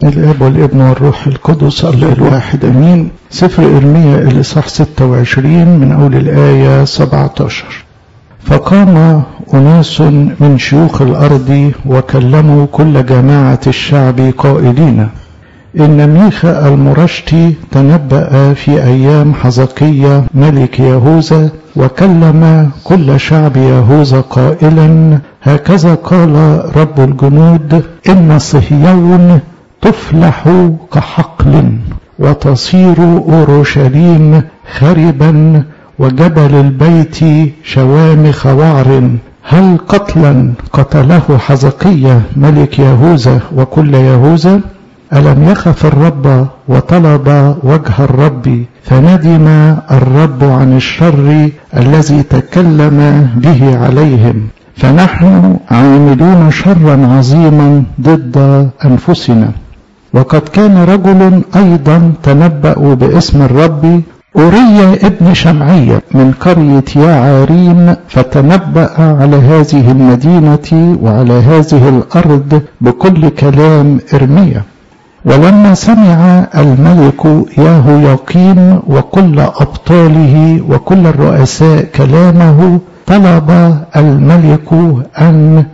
الاب والابن والروح القدس الله الواحد امين سفر ارميا الاصحاح 26 من اول الايه 17 فقام اناس من شيوخ الارض وكلموا كل جماعه الشعب قائلين ان ميخا المرشتي تنبأ في ايام حزقية ملك يهوذا وكلم كل شعب يهوذا قائلا هكذا قال رب الجنود ان صهيون تفلح كحقل وتصير اورشليم خربا وجبل البيت شوامخ وعر هل قتلا قتله حزقية ملك يهوذا وكل يهوذا ألم يخف الرب وطلب وجه الرب فندم الرب عن الشر الذي تكلم به عليهم فنحن عاملون شرا عظيما ضد أنفسنا وقد كان رجل أيضا تنبأ باسم الرب أوريا ابن شمعية من قرية ياعاريم فتنبأ على هذه المدينة وعلى هذه الأرض بكل كلام إرميا ولما سمع الملك ياهو يقيم وكل أبطاله وكل الرؤساء كلامه طلب الملك أن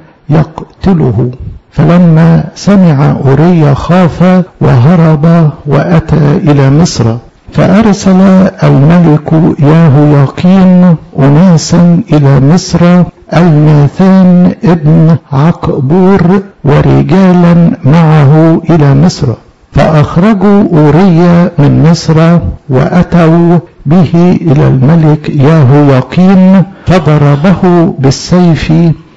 يقتله فلما سمع أوريا خاف وهرب وأتى إلى مصر فأرسل الملك ياهو يقين أناسا إلى مصر الماثان ابن عقبور ورجالا معه إلى مصر فأخرجوا أوريا من مصر وأتوا به إلى الملك ياهو يقين فضربه بالسيف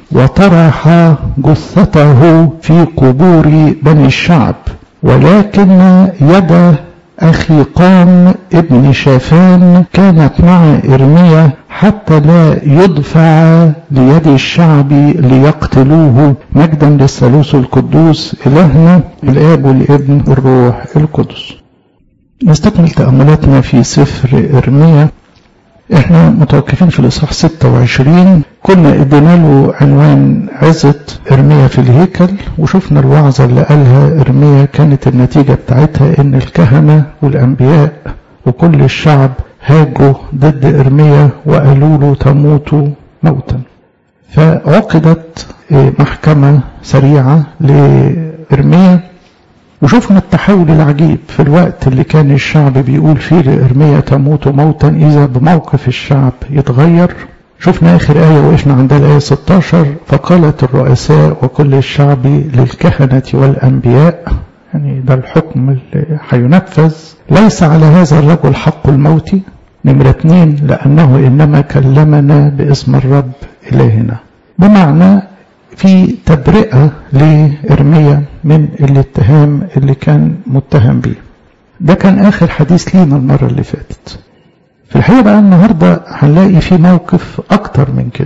وطرح جثته في قبور بني الشعب ولكن يد أخي قام ابن شافان كانت مع إرميا حتى لا يدفع ليد الشعب ليقتلوه مجدا للثالوث القدوس إلهنا الآب والابن والروح القدس نستكمل تأملاتنا في سفر إرميا احنا متوقفين في الإصحاح 26 كنا ادينا له عنوان عزة إرميا في الهيكل وشفنا الوعظة اللي قالها إرميا كانت النتيجة بتاعتها إن الكهنة والأنبياء وكل الشعب هاجوا ضد إرميا وقالوا له تموت موتا فعقدت محكمة سريعة لإرميا وشفنا التحول العجيب في الوقت اللي كان الشعب بيقول فيه لإرميا تموت موتا إذا بموقف الشعب يتغير شفنا آخر آية وقفنا عندها الآية 16 فقالت الرؤساء وكل الشعب للكهنة والأنبياء يعني ده الحكم اللي هينفذ ليس على هذا الرجل حق الموت نمرة اتنين لأنه إنما كلمنا باسم الرب إلهنا بمعنى في تبرئة لإرميا من الاتهام اللي كان متهم بيه ده كان آخر حديث لينا المرة اللي فاتت في الحقيقة بقى النهاردة هنلاقي في موقف أكتر من كده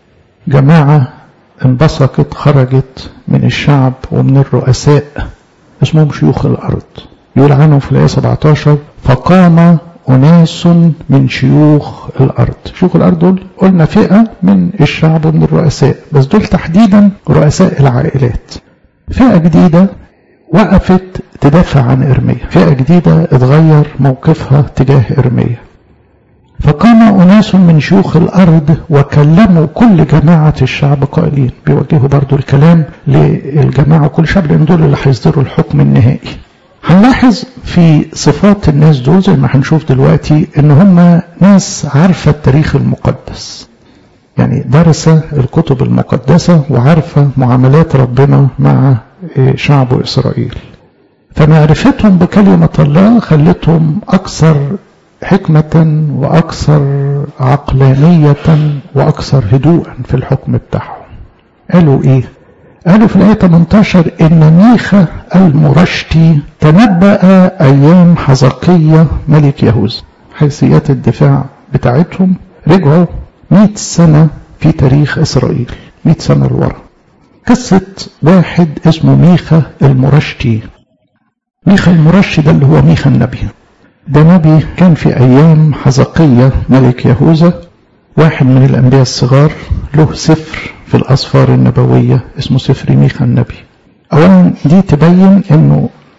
جماعة انبثقت خرجت من الشعب ومن الرؤساء اسمهم شيوخ الأرض يقول عنهم في الآية 17 فقام أناس من شيوخ الأرض شيوخ الأرض دول قلنا فئة من الشعب ومن الرؤساء بس دول تحديدا رؤساء العائلات فئة جديدة وقفت تدافع عن إرميا فئة جديدة اتغير موقفها تجاه إرميا فقام أناس من شيوخ الأرض وكلموا كل جماعة الشعب قائلين بيوجهوا برضو الكلام للجماعة كل شعب لأن دول اللي هيصدروا الحكم النهائي هنلاحظ في صفات الناس دول زي ما هنشوف دلوقتي ان هم ناس عارفة التاريخ المقدس يعني درس الكتب المقدسة وعارفة معاملات ربنا مع شعب إسرائيل فمعرفتهم بكلمة الله خلتهم أكثر حكمة وأكثر عقلانية وأكثر هدوءا في الحكم بتاعهم قالوا إيه قالوا في الآية 18 إن ميخا المرشتي تنبأ أيام حزقية ملك يهوذا حيثيات الدفاع بتاعتهم رجعوا 100 سنة في تاريخ إسرائيل 100 سنة لورا قصة واحد اسمه ميخا المرشتي ميخا المرشي ده اللي هو ميخا النبي ده نبي كان في أيام حزقية ملك يهوذا واحد من الأنبياء الصغار له سفر في الأسفار النبوية اسمه سفر ميخا النبي أولا دي تبين أنه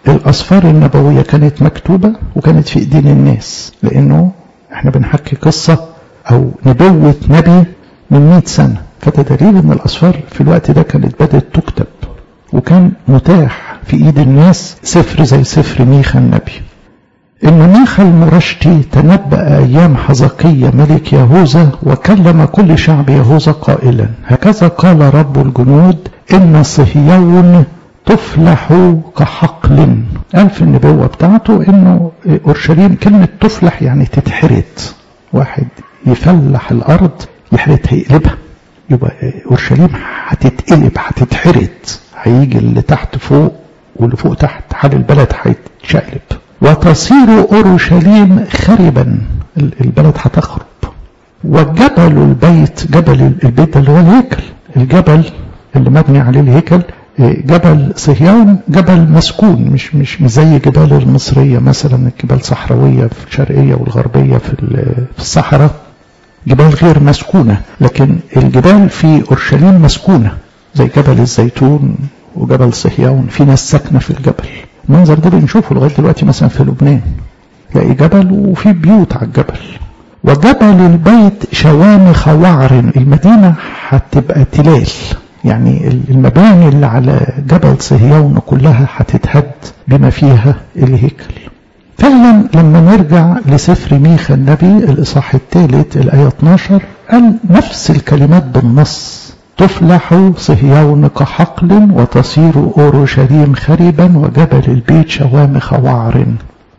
الأسفار النبوية كانت مكتوبة وكانت في إيدين الناس لأنه احنا بنحكي قصة أو نبوة نبي من 100 سنة فده دليل ان الأسفار في الوقت ده كانت بدأت تكتب وكان متاح في إيد الناس سفر زي سفر ميخا النبي إن ميخا المرشتي تنبأ أيام حزقية ملك يهوذا وكلم كل شعب يهوذا قائلا هكذا قال رب الجنود إن صهيون تفلح كحقل قال في النبوة بتاعته إنه أورشليم كلمة تفلح يعني تتحرت واحد يفلح الأرض يحرتها يقلبها يبقى أورشليم هتتقلب هتتحرت هيجي اللي تحت فوق واللي فوق تحت حال البلد هيتشقلب وتصير أورشليم خربا البلد هتخرب وجبل البيت جبل البيت اللي هو الهيكل الجبل اللي مبني عليه الهيكل جبل صهيون جبل مسكون مش مش مش زي جبال المصرية مثلا الجبال صحراوية في الشرقية والغربية في في الصحراء جبال غير مسكونة لكن الجبال في أورشليم مسكونة زي جبل الزيتون وجبل صهيون في ناس ساكنة في الجبل المنظر ده بنشوفه لغاية دلوقتي مثلا في لبنان تلاقي جبل وفي بيوت على الجبل وجبل البيت شوامخ وعر المدينة هتبقى تلال يعني المباني اللي على جبل صهيون كلها هتتهد بما فيها الهيكل فعلا لما نرجع لسفر ميخا النبي الإصحاح الثالث الآية 12 قال نفس الكلمات بالنص تفلح صهيون كحقل وتصير أورشليم خربا وجبل البيت شوامخ وعر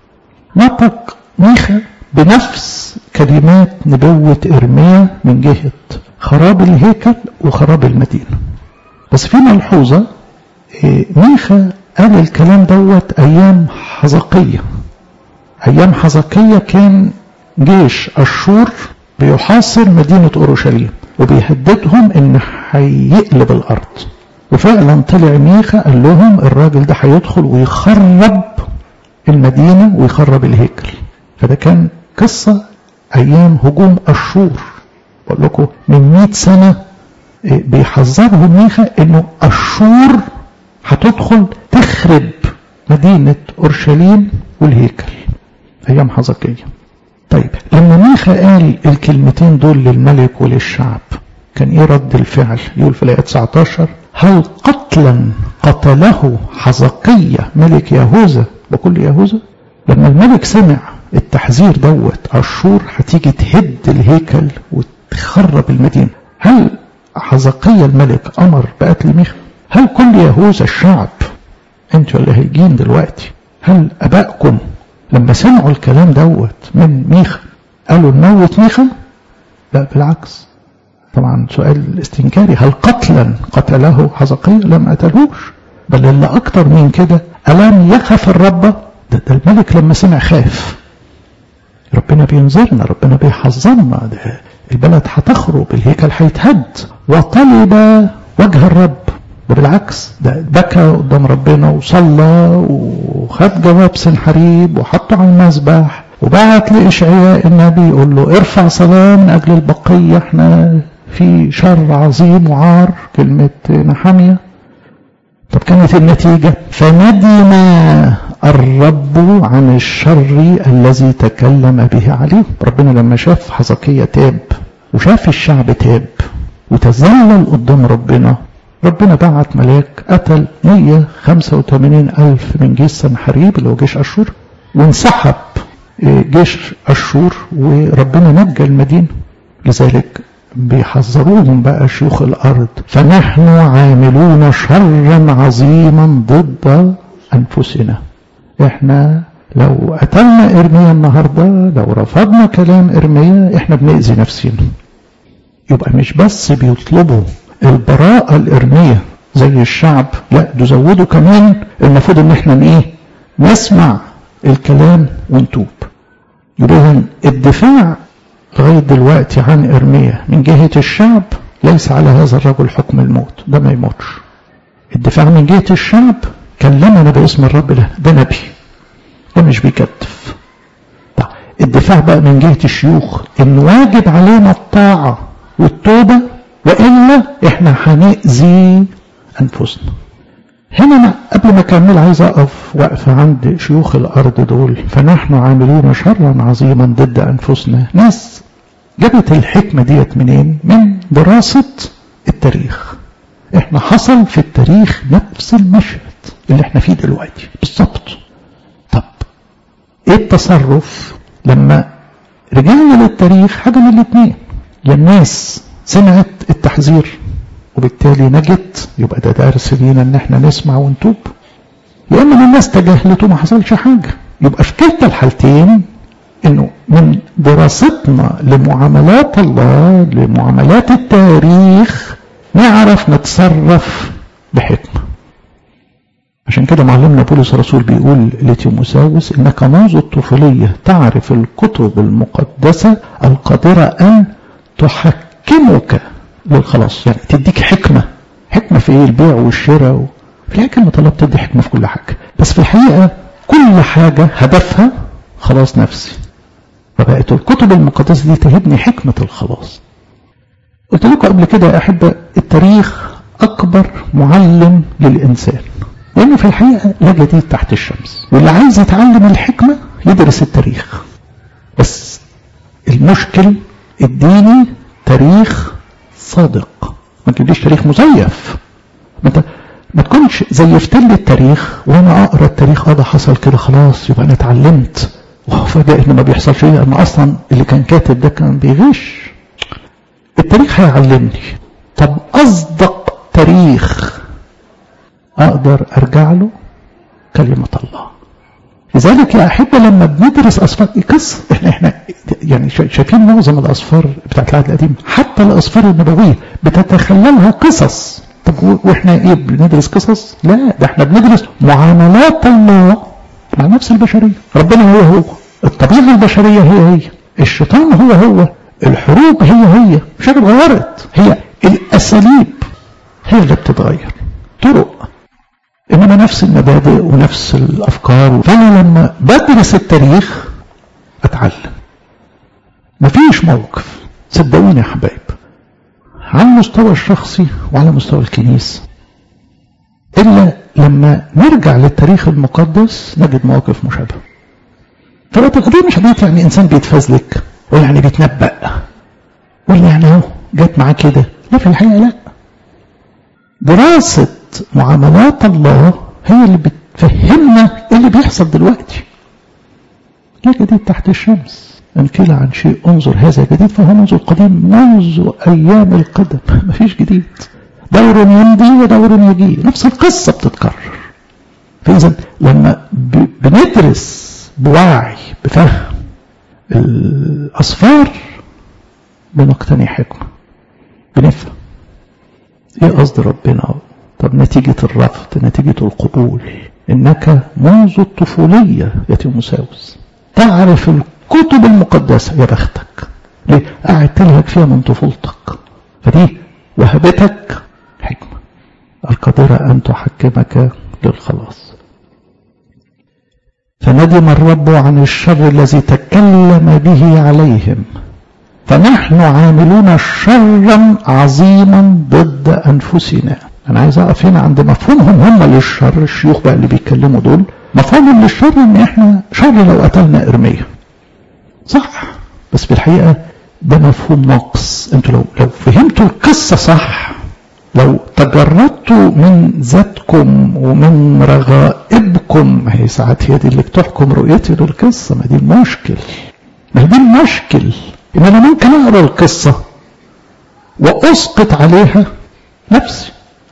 نطق ميخا بنفس كلمات نبوة إرميا من جهة خراب الهيكل وخراب المدينة بس في ملحوظة ميخا قال الكلام دوت أيام حزقية أيام حزقية كان جيش أشور بيحاصر مدينة أورشليم وبيهددهم إن هيقلب الأرض وفعلا طلع ميخا قال لهم الراجل ده هيدخل ويخرب المدينة ويخرب الهيكل فده كان قصة أيام هجوم أشور بقول لكم من 100 سنة بيحذرهم ميخا إنه أشور هتدخل تخرب مدينة أورشليم والهيكل أيام حزقية طيب لما ميخا قال الكلمتين دول للملك وللشعب كان ايه رد الفعل يقول في الآية 19 هل قتلا قتله حزقية ملك يهوذا بكل يهوذا لما الملك سمع التحذير دوت أشور هتيجي تهد الهيكل وتخرب المدينة هل حزقية الملك أمر بقتل ميخا هل كل يهوذا الشعب انتوا اللي هيجين دلوقتي هل أبائكم لما سمعوا الكلام دوت من ميخا قالوا نموت ميخا لا بالعكس طبعا سؤال استنكاري هل قتلا قتله حزقية لم قتلوش بل اللي أكتر من كده ألم يخف الرب ده, ده الملك لما سمع خاف ربنا بينذرنا ربنا بيحذرنا ده البلد هتخرب الهيكل هيتهد وطلب وجه الرب وبالعكس ده بكى قدام ربنا وصلى وخد جواب سنحريب وحطه على المذبح وبعت لإشعياء النبي يقول له ارفع صلاة من أجل البقية احنا في شر عظيم وعار كلمة نحامية طب كانت النتيجة فندم الرب عن الشر الذي تكلم به عليه ربنا لما شاف حزقية تاب وشاف الشعب تاب وتذلل قدام ربنا ربنا بعت ملاك قتل 185 ألف من جيش سنحريب اللي هو جيش أشور وانسحب جيش أشور وربنا نجى المدينة لذلك بيحذروهم بقى شيوخ الأرض فنحن عاملون شرا عظيما ضد أنفسنا احنا لو قتلنا إرميا النهاردة لو رفضنا كلام إرميا احنا بنأذي نفسنا يبقى مش بس بيطلبوا البراءة الإرمية زي الشعب لا ده زودوا كمان المفروض ان احنا ايه نسمع الكلام ونتوب يبقى الدفاع لغاية دلوقتي عن إرميا من جهة الشعب ليس على هذا الرجل حكم الموت ده ما يموتش الدفاع من جهة الشعب كلمنا باسم الرب له ده نبي ده مش بيكتف طيب الدفاع بقى من جهة الشيوخ ان واجب علينا الطاعة والتوبة وإلا احنا هنأذي أنفسنا هنا قبل ما اكمل عايز اقف وقفه عند شيوخ الارض دول فنحن عاملين شرا عظيما ضد انفسنا ناس جابت الحكمه ديت منين من دراسه التاريخ احنا حصل في التاريخ نفس المشهد اللي احنا فيه دلوقتي بالظبط طب ايه التصرف لما رجعنا للتاريخ حاجه من الاثنين يا الناس سمعت التحذير وبالتالي نجت يبقى ده درس لينا ان احنا نسمع ونتوب يا اما الناس تجاهلت وما حصلش حاجه يبقى في كلتا الحالتين انه من دراستنا لمعاملات الله لمعاملات التاريخ نعرف نتصرف بحكمه عشان كده معلمنا بولس الرسول بيقول لتيموساوس انك منذ الطفوليه تعرف الكتب المقدسه القادره ان تحكمك للخلاص يعني تديك حكمة حكمة في ايه البيع والشراء و... في الحقيقة كلمة الله بتدي حكمة في كل حاجة بس في الحقيقة كل حاجة هدفها خلاص نفسي فبقت الكتب المقدسة دي تهبني حكمة الخلاص قلت لكم قبل كده يا أحبة التاريخ أكبر معلم للإنسان لأنه في الحقيقة لا جديد تحت الشمس واللي عايز يتعلم الحكمة يدرس التاريخ بس المشكل اديني تاريخ صادق ما تجيبليش تاريخ مزيف ما انت ما تكونش زيفت لي التاريخ وانا اقرا التاريخ اه ده حصل كده خلاص يبقى انا اتعلمت وفجاه ان ما بيحصلش ايه انا اصلا اللي كان كاتب ده كان بيغش التاريخ هيعلمني طب اصدق تاريخ اقدر ارجع له كلمه الله لذلك يا احبه لما بندرس اسفار قصه احنا احنا يعني شايفين معظم الاسفار بتاعت العهد القديم حتى الاسفار النبويه بتتخللها قصص طب واحنا ايه بندرس قصص؟ لا ده احنا بندرس معاملات الله مع نفس البشريه ربنا هو هو الطبيعه البشريه هي هي الشيطان هو هو الحروب هي هي مش حاجه اتغيرت هي الاساليب هي اللي بتتغير طرق انما نفس المبادئ ونفس الافكار فانا لما بدرس التاريخ اتعلم مفيش موقف صدقوني يا حبايب على المستوى الشخصي وعلى مستوى الكنيسة إلا لما نرجع للتاريخ المقدس نجد مواقف مشابهة فبقت القضية مش قضية يعني إنسان بيتفزلك ولا يعني بيتنبأ ولا يعني أهو جت معاه كده لا في الحقيقة لا دراسة معاملات الله هي اللي بتفهمنا ايه اللي بيحصل دلوقتي لا جديد تحت الشمس ان قيل عن شيء انظر هذا جديد فهو منذ القديم منذ ايام القدم مفيش جديد دور يمضي ودور يجي نفس القصة بتتكرر فإذا لما بندرس بوعي بفهم الأصفار بنقتني حكمة بنفهم ايه قصد ربنا طب نتيجة الرفض نتيجة القبول انك منذ الطفولية يا تيموساوس تعرف الكتب المقدسة يا بختك ليه قعدت لك فيها من طفولتك فدي وهبتك حكمة القادرة أن تحكمك للخلاص فندم الرب عن الشر الذي تكلم به عليهم فنحن عاملون شرا عظيما ضد أنفسنا أنا عايز أقف هنا عند مفهومهم هم للشر الشيوخ بقى اللي بيتكلموا دول مفهومهم للشر إن إحنا شر لو قتلنا إرميا صح بس في الحقيقة ده مفهوم ناقص انتوا لو لو فهمتوا القصة صح لو تجردتوا من ذاتكم ومن رغائبكم ما هي ساعات هي دي اللي بتحكم رؤيتي للقصة ما دي المشكل ما دي المشكل ان انا ممكن اقرا القصة واسقط عليها نفسي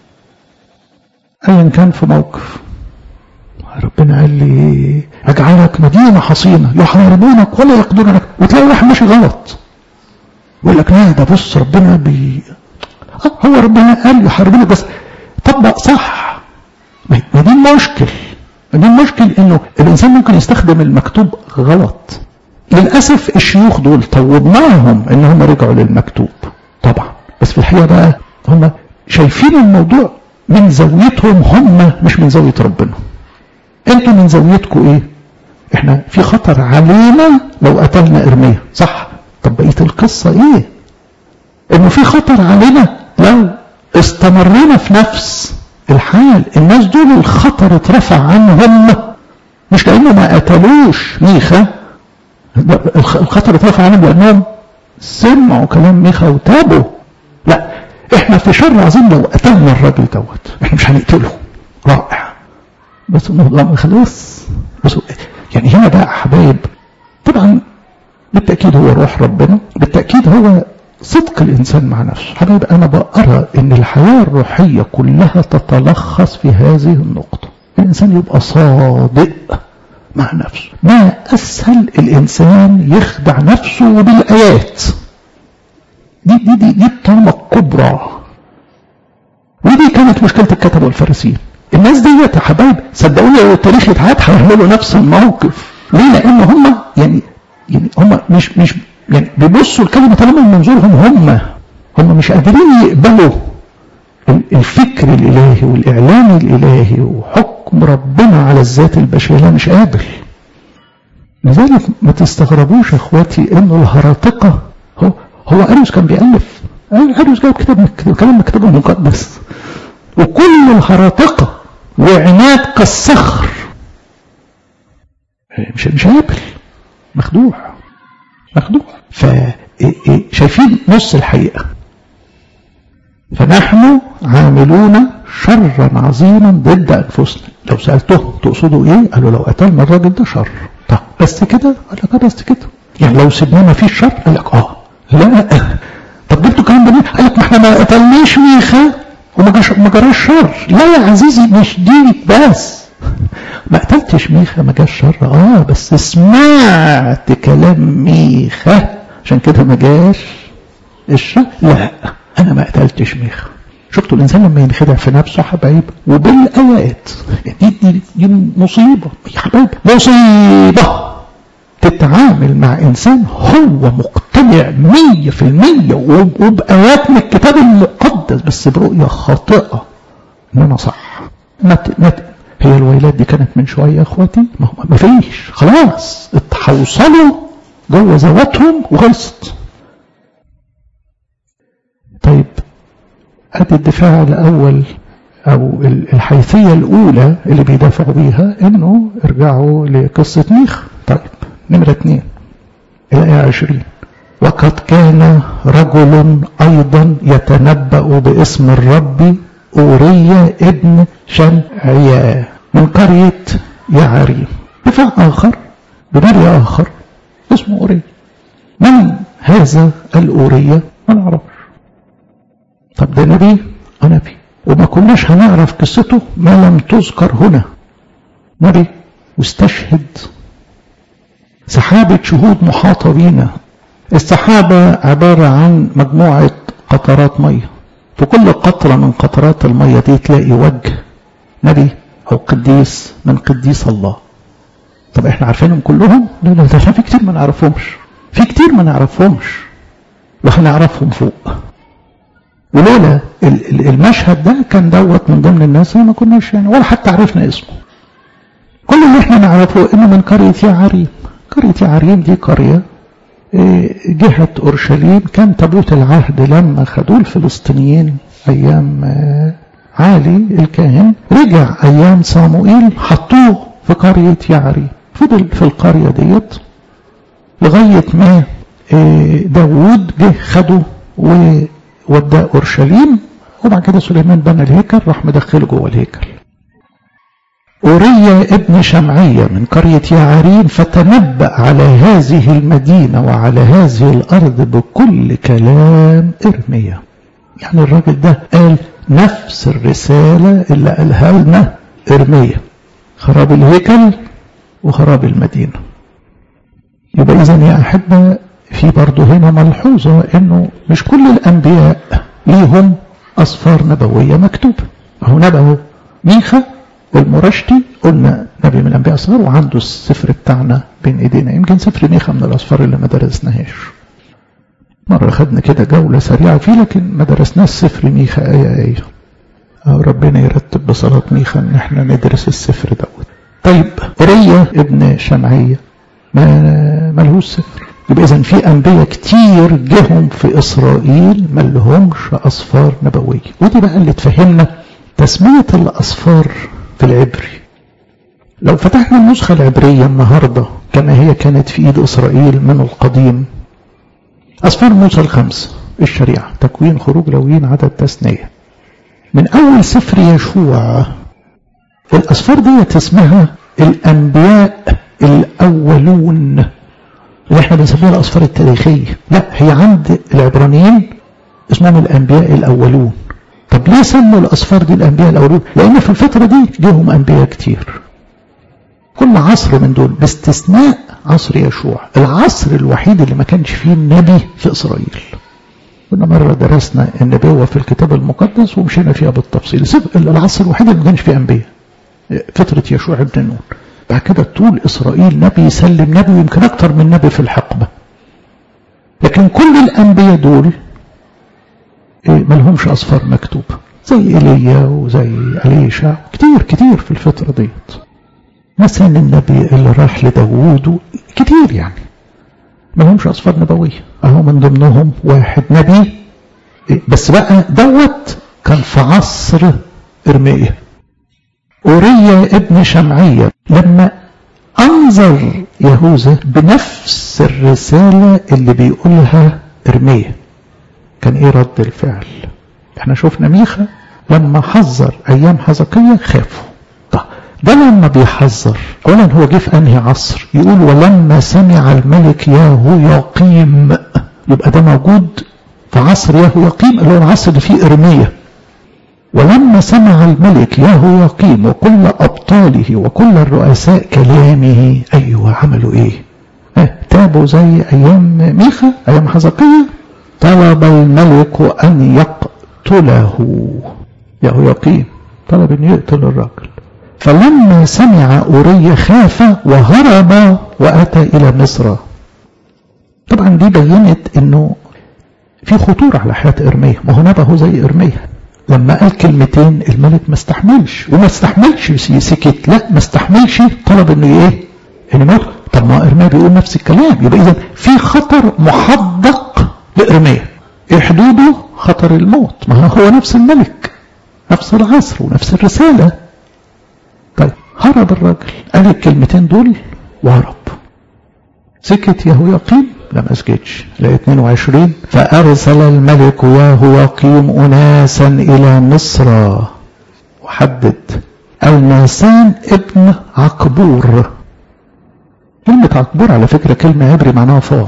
ايا كان في موقف ربنا قال لي اجعلك مدينه حصينه يحاربونك ولا يقدرونك وتلاقي واحد ماشي غلط يقول لك لا ده بص ربنا بي آه هو ربنا قال يحاربونك بس طبق صح ما دي المشكل دي المشكل انه الانسان ممكن يستخدم المكتوب غلط للاسف الشيوخ دول طوبناهم ان هم رجعوا للمكتوب طبعا بس في الحقيقه بقى هم شايفين الموضوع من زاويتهم هم مش من زاويه ربنا انتوا من زاويتكم ايه احنا في خطر علينا لو قتلنا ارميا صح طب بقيه القصه ايه انه في خطر علينا لو استمرينا في نفس الحال الناس دول الخطر اترفع عنهم مش لانه ما قتلوش ميخا الخطر اترفع عنهم لانهم سمعوا كلام ميخا وتابوا لا احنا في شر عظيم لو قتلنا الراجل دوت احنا مش هنقتله رائع بس الموضوع ما خلص بس يعني هنا بقى حبايب طبعا بالتاكيد هو روح ربنا بالتاكيد هو صدق الانسان مع نفسه حبايب انا بقرا ان الحياه الروحيه كلها تتلخص في هذه النقطه الانسان يبقى صادق مع نفسه ما اسهل الانسان يخدع نفسه بالايات دي دي دي, دي الطامه الكبرى ودي كانت مشكله الكتبه والفارسيين الناس ديت يا حبايب صدقوني لو التاريخ يتعاد هيعملوا نفس الموقف ليه لان هم يعني يعني هم مش مش يعني بيبصوا الكلمه طالما من منظورهم هم هم مش قادرين يقبلوا الفكر الالهي والاعلان الالهي وحكم ربنا على الذات البشريه لا مش قادر لذلك ما تستغربوش يا اخواتي انه الهراطقه هو هو اريوس كان بيالف اريوس جايب كتاب كلام كتابه المقدس وكل الهراطقه وعناد كالصخر مش مش قابل مخدوع مخدوع فشايفين نص الحقيقه فنحن عاملون شرا عظيما ضد انفسنا لو سالتهم تقصدوا ايه قالوا لو قتلنا الراجل ده شر طب بس كده قال لك بس كده يعني لو سيبناه ما فيش شر قال لك اه لا طب جبتوا كلام ده قال لك ما احنا ما قتلناش ميخا وما جاش ما جراش شر لا يا عزيزي مش دي بس ما قتلتش ميخا ما جاش شر اه بس سمعت كلام ميخا عشان كده ما جاش الشر لا انا ما قتلتش ميخا شفتوا الانسان لما ينخدع في نفسه حبايب وبالايات دي دي دي مصيبه يا حبايب مصيبه تتعامل مع انسان هو مقتنع مية في المية وبآيات من الكتاب المقدس بس برؤية خاطئة ان انا صح ما ما هي الويلات دي كانت من شوية يا اخواتي ما, ما فيش خلاص اتحوصلوا جوه ذواتهم وخلصت طيب ادي الدفاع الاول او الحيثية الاولى اللي بيدافعوا بيها انه ارجعوا لقصة ميخ طيب نمرة اثنين الآية عشرين وقد كان رجل أيضا يتنبأ باسم الرب أوريا ابن شمعيا من قرية يعريم دفاع آخر بنبي آخر اسمه أوريا من هذا الأوريا ما نعرفش طب ده نبي اه نبي وما كناش هنعرف قصته ما لم تذكر هنا نبي واستشهد سحابة شهود محاطة بينا السحابة عبارة عن مجموعة قطرات مية في كل قطرة من قطرات المية دي تلاقي وجه نبي أو قديس من قديس الله طب احنا عارفينهم كلهم؟ لا لا ده في كتير ما نعرفهمش في كتير ما نعرفهمش وهنعرفهم فوق ولولا المشهد ده كان دوت من ضمن الناس اللي ما كناش يعني ولا حتى عرفنا اسمه كل اللي احنا نعرفه انه من قرية يعريم قرية يعريم دي قرية جهة أورشليم كان تابوت العهد لما خدوه الفلسطينيين أيام عالي الكاهن رجع أيام صاموئيل حطوه في قرية يعريم فضل في القرية ديت لغاية ما داوود جه خده ووداه أورشليم وبعد كده سليمان بنى الهيكل راح مدخله جوه الهيكل أوريا ابن شمعية من قرية يعريم فتنبأ على هذه المدينة وعلى هذه الأرض بكل كلام إرميا يعني الراجل ده قال نفس الرسالة اللي قالها لنا إرميا خراب الهيكل وخراب المدينة يبقى إذا يا أحبة في برضه هنا ملحوظة إنه مش كل الأنبياء ليهم أصفار نبوية مكتوبة أهو نبأه ميخا والمرشتي قلنا نبي من الانبياء صغير وعنده السفر بتاعنا بين ايدينا يمكن سفر ميخا من الاسفار اللي ما درسناهاش مرة خدنا كده جولة سريعة فيه لكن ما درسناش سفر ميخا آية آية ربنا يرتب بصلاة ميخا ان احنا ندرس السفر دوت طيب أوريا ابن شمعية ما ملهوش سفر يبقى إذا في أنبياء كتير جهم في إسرائيل ما لهمش أصفار نبوية ودي بقى اللي تفهمنا تسمية الأصفار في العبري لو فتحنا النسخة العبرية النهاردة كما هي كانت في إيد إسرائيل من القديم أصفار موسى الخمسة الشريعة تكوين خروج لويين عدد تثنية من أول سفر يشوع الأصفار دي اسمها الأنبياء الأولون اللي احنا بنسميها الأصفار التاريخية لا هي عند العبرانيين اسمهم الأنبياء الأولون طب ليه سموا الأصفار دي الأنبياء الأولون لأن في الفترة دي جيهم أنبياء كتير كل عصر من دول باستثناء عصر يشوع العصر الوحيد اللي ما كانش فيه النبي في إسرائيل كنا مرة درسنا النبوة في الكتاب المقدس ومشينا فيها بالتفصيل العصر الوحيد اللي ما كانش فيه أنبياء فترة يشوع ابن نون بعد كده طول إسرائيل نبي يسلم نبي ويمكن أكتر من نبي في الحقبة لكن كل الأنبياء دول ما لهمش أصفار مكتوبة زي إيليا وزي أليشع كتير كتير في الفترة ديت مثلا النبي اللي راح لداوود كتير يعني ما لهمش أصفار نبوية أهو من ضمنهم واحد نبي بس بقى دوت كان في عصر إرميا أوريا ابن شمعية لما أنظر يهوذا بنفس الرسالة اللي بيقولها إرميا كان إيه رد الفعل احنا شفنا ميخا لما حذر أيام حزقية خافوا طب ده لما بيحذر أولا هو جه في أنهي عصر يقول ولما سمع الملك ياهو يقيم يبقى ده موجود في عصر ياهو يقيم اللي هو العصر اللي فيه إرميا ولما سمع الملك ياهو يقيم وكل أبطاله وكل الرؤساء كلامه أيوة عملوا إيه اه تابوا زي أيام ميخا أيام حزقية طلب الملك أن يقتله ياهو يقيم طلب أن يقتل الرجل فلما سمع أوريا خاف وهرب وأتى إلى مصر طبعا دي بينت أنه في خطورة على حياة إرميا ما هو نبهه زي إرميا لما قال كلمتين الملك ما استحملش وما استحملش سكت لا ما استحملش طلب انه ايه انه يموت طب ما ارميا بيقول نفس الكلام يبقى اذا في خطر محدق لارميا ايه حدوده خطر الموت ما هو نفس الملك نفس العصر ونفس الرسالة طيب هرب الراجل قال الكلمتين دول وهرب سكت يهو يقيم لا ما سكتش لا 22 فأرسل الملك ياهو يقيم أناسا إلى مصر وحدد الناسان ابن عقبور كلمة عقبور على فكرة كلمة عبري معناها فار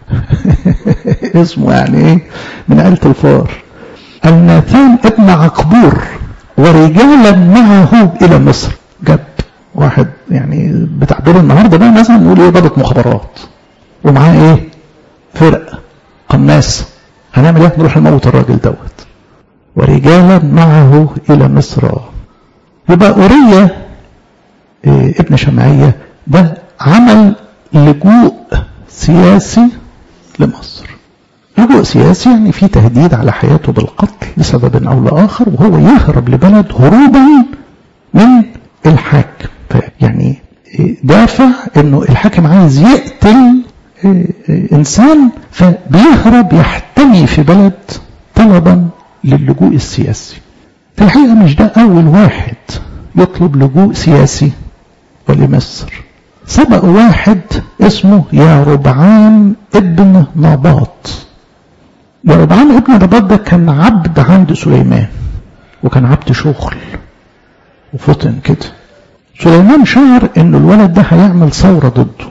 اسمه يعني ايه من آلة الفار الناثان ابن عقبور ورجالا معه إلى مصر جاب واحد يعني بتعبير النهارده بقى مثلا نقول ايه ضابط مخابرات ومعاه ايه فرق قناص هنعمل ايه نروح نموت الراجل دوت ورجالا معه الى مصر يبقى اوريا إيه ابن شمعية ده عمل لجوء سياسي لمصر لجوء سياسي يعني في تهديد على حياته بالقتل لسبب او لاخر وهو يهرب لبلد هروبا من الحاكم يعني دافع انه الحاكم عايز يقتل انسان فبيهرب يحتمي في بلد طلبا للجوء السياسي في الحقيقة مش ده اول واحد يطلب لجوء سياسي ولمصر سبق واحد اسمه يا ربعان ابن نباط يا ربعان ابن نباط ده كان عبد عند سليمان وكان عبد شغل وفطن كده سليمان شعر ان الولد ده هيعمل ثورة ضده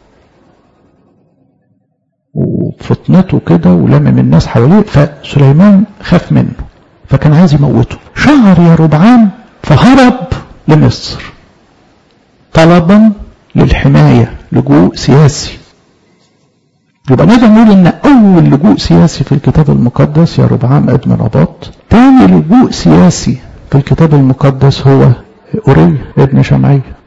وفطنته كده ولمم الناس حواليه فسليمان خاف منه فكان عايز يموته شعر يا ربعان فهرب لمصر طلبا للحماية لجوء سياسي يبقى نقدر نقول ان اول لجوء سياسي في الكتاب المقدس يا ربعام ابن نباط تاني لجوء سياسي في الكتاب المقدس هو أوري ابن شمعية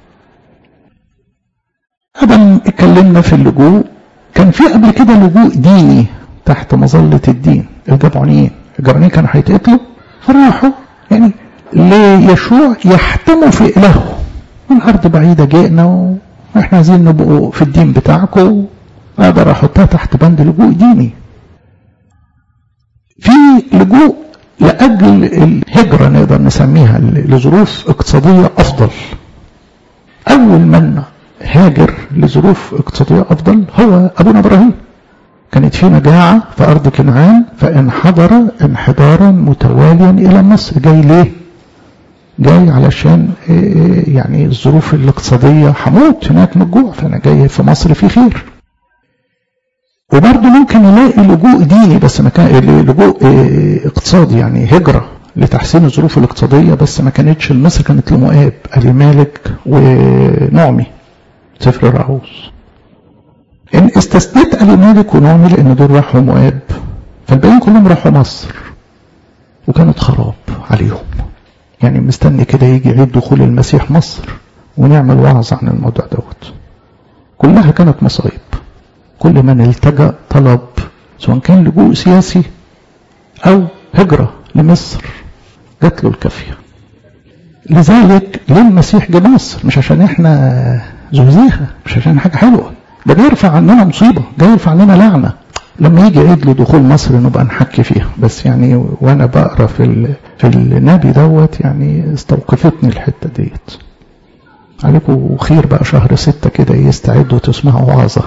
أبدا اتكلمنا في اللجوء كان في قبل كده لجوء ديني تحت مظلة الدين الجبعونيين الجبعونيين كانوا هيتقتلوا فراحوا يعني ليشوع يحتموا في إلهه من أرض بعيدة جئنا وإحنا عايزين نبقوا في الدين بتاعكم أقدر أحطها تحت بند لجوء ديني في لجوء لأجل الهجرة نقدر نسميها لظروف اقتصادية أفضل أول من هاجر لظروف اقتصادية أفضل هو أبونا إبراهيم كانت في مجاعة في أرض كنعان فانحدر انحدارا متواليا إلى مصر جاي ليه؟ جاي علشان يعني الظروف الاقتصادية هموت هناك من الجوع فأنا جاي في مصر في خير وبرضه ممكن نلاقي لجوء ديني بس ما كان لجوء اقتصادي يعني هجرة لتحسين الظروف الاقتصادية بس ما كانتش لمصر كانت لمؤاب أبي مالك ونعمي سفر الرعوز إن استثنيت أبي مالك ونعمي لأن دول راحوا مؤاب فالباقيين كلهم راحوا مصر وكانت خراب عليهم يعني مستني كده يجي عيد دخول المسيح مصر ونعمل وعظ عن الموضوع دوت كلها كانت مصايب كل من التجأ طلب سواء كان لجوء سياسي أو هجرة لمصر جات له الكافية لذلك ليه المسيح جه مصر مش عشان احنا زوزيها مش عشان حاجة حلوة ده بيرفع عننا مصيبة جاي يرفع عننا لعنة لما يجي عيد لدخول مصر نبقى نحكي فيها بس يعني وانا بقرا في ال... في النبي دوت يعني استوقفتني الحته ديت عليكم خير بقى شهر ستة كده يستعدوا تسمعوا وعظة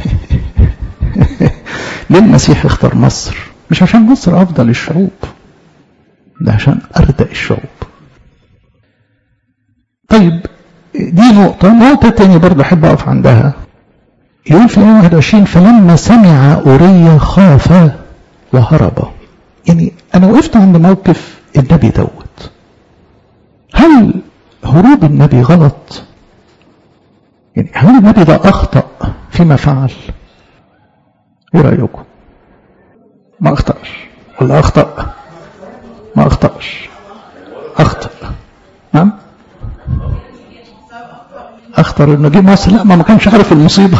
ليه المسيح اختار مصر مش عشان مصر أفضل الشعوب ده عشان أردأ الشعوب طيب دي نقطة نقطة تانية برضه أحب أقف عندها يقول في 21 فلما سمع أوريا خاف وهرب يعني أنا وقفت عند موقف النبي دوت هل هروب النبي غلط يعني هل النبي ده أخطأ فيما فعل ايه رأيكم ما أخطأش ولا أخطأ ما أخطأش أخطأ نعم أخطر إنه جه مصر لا ما ما كانش عارف المصيبة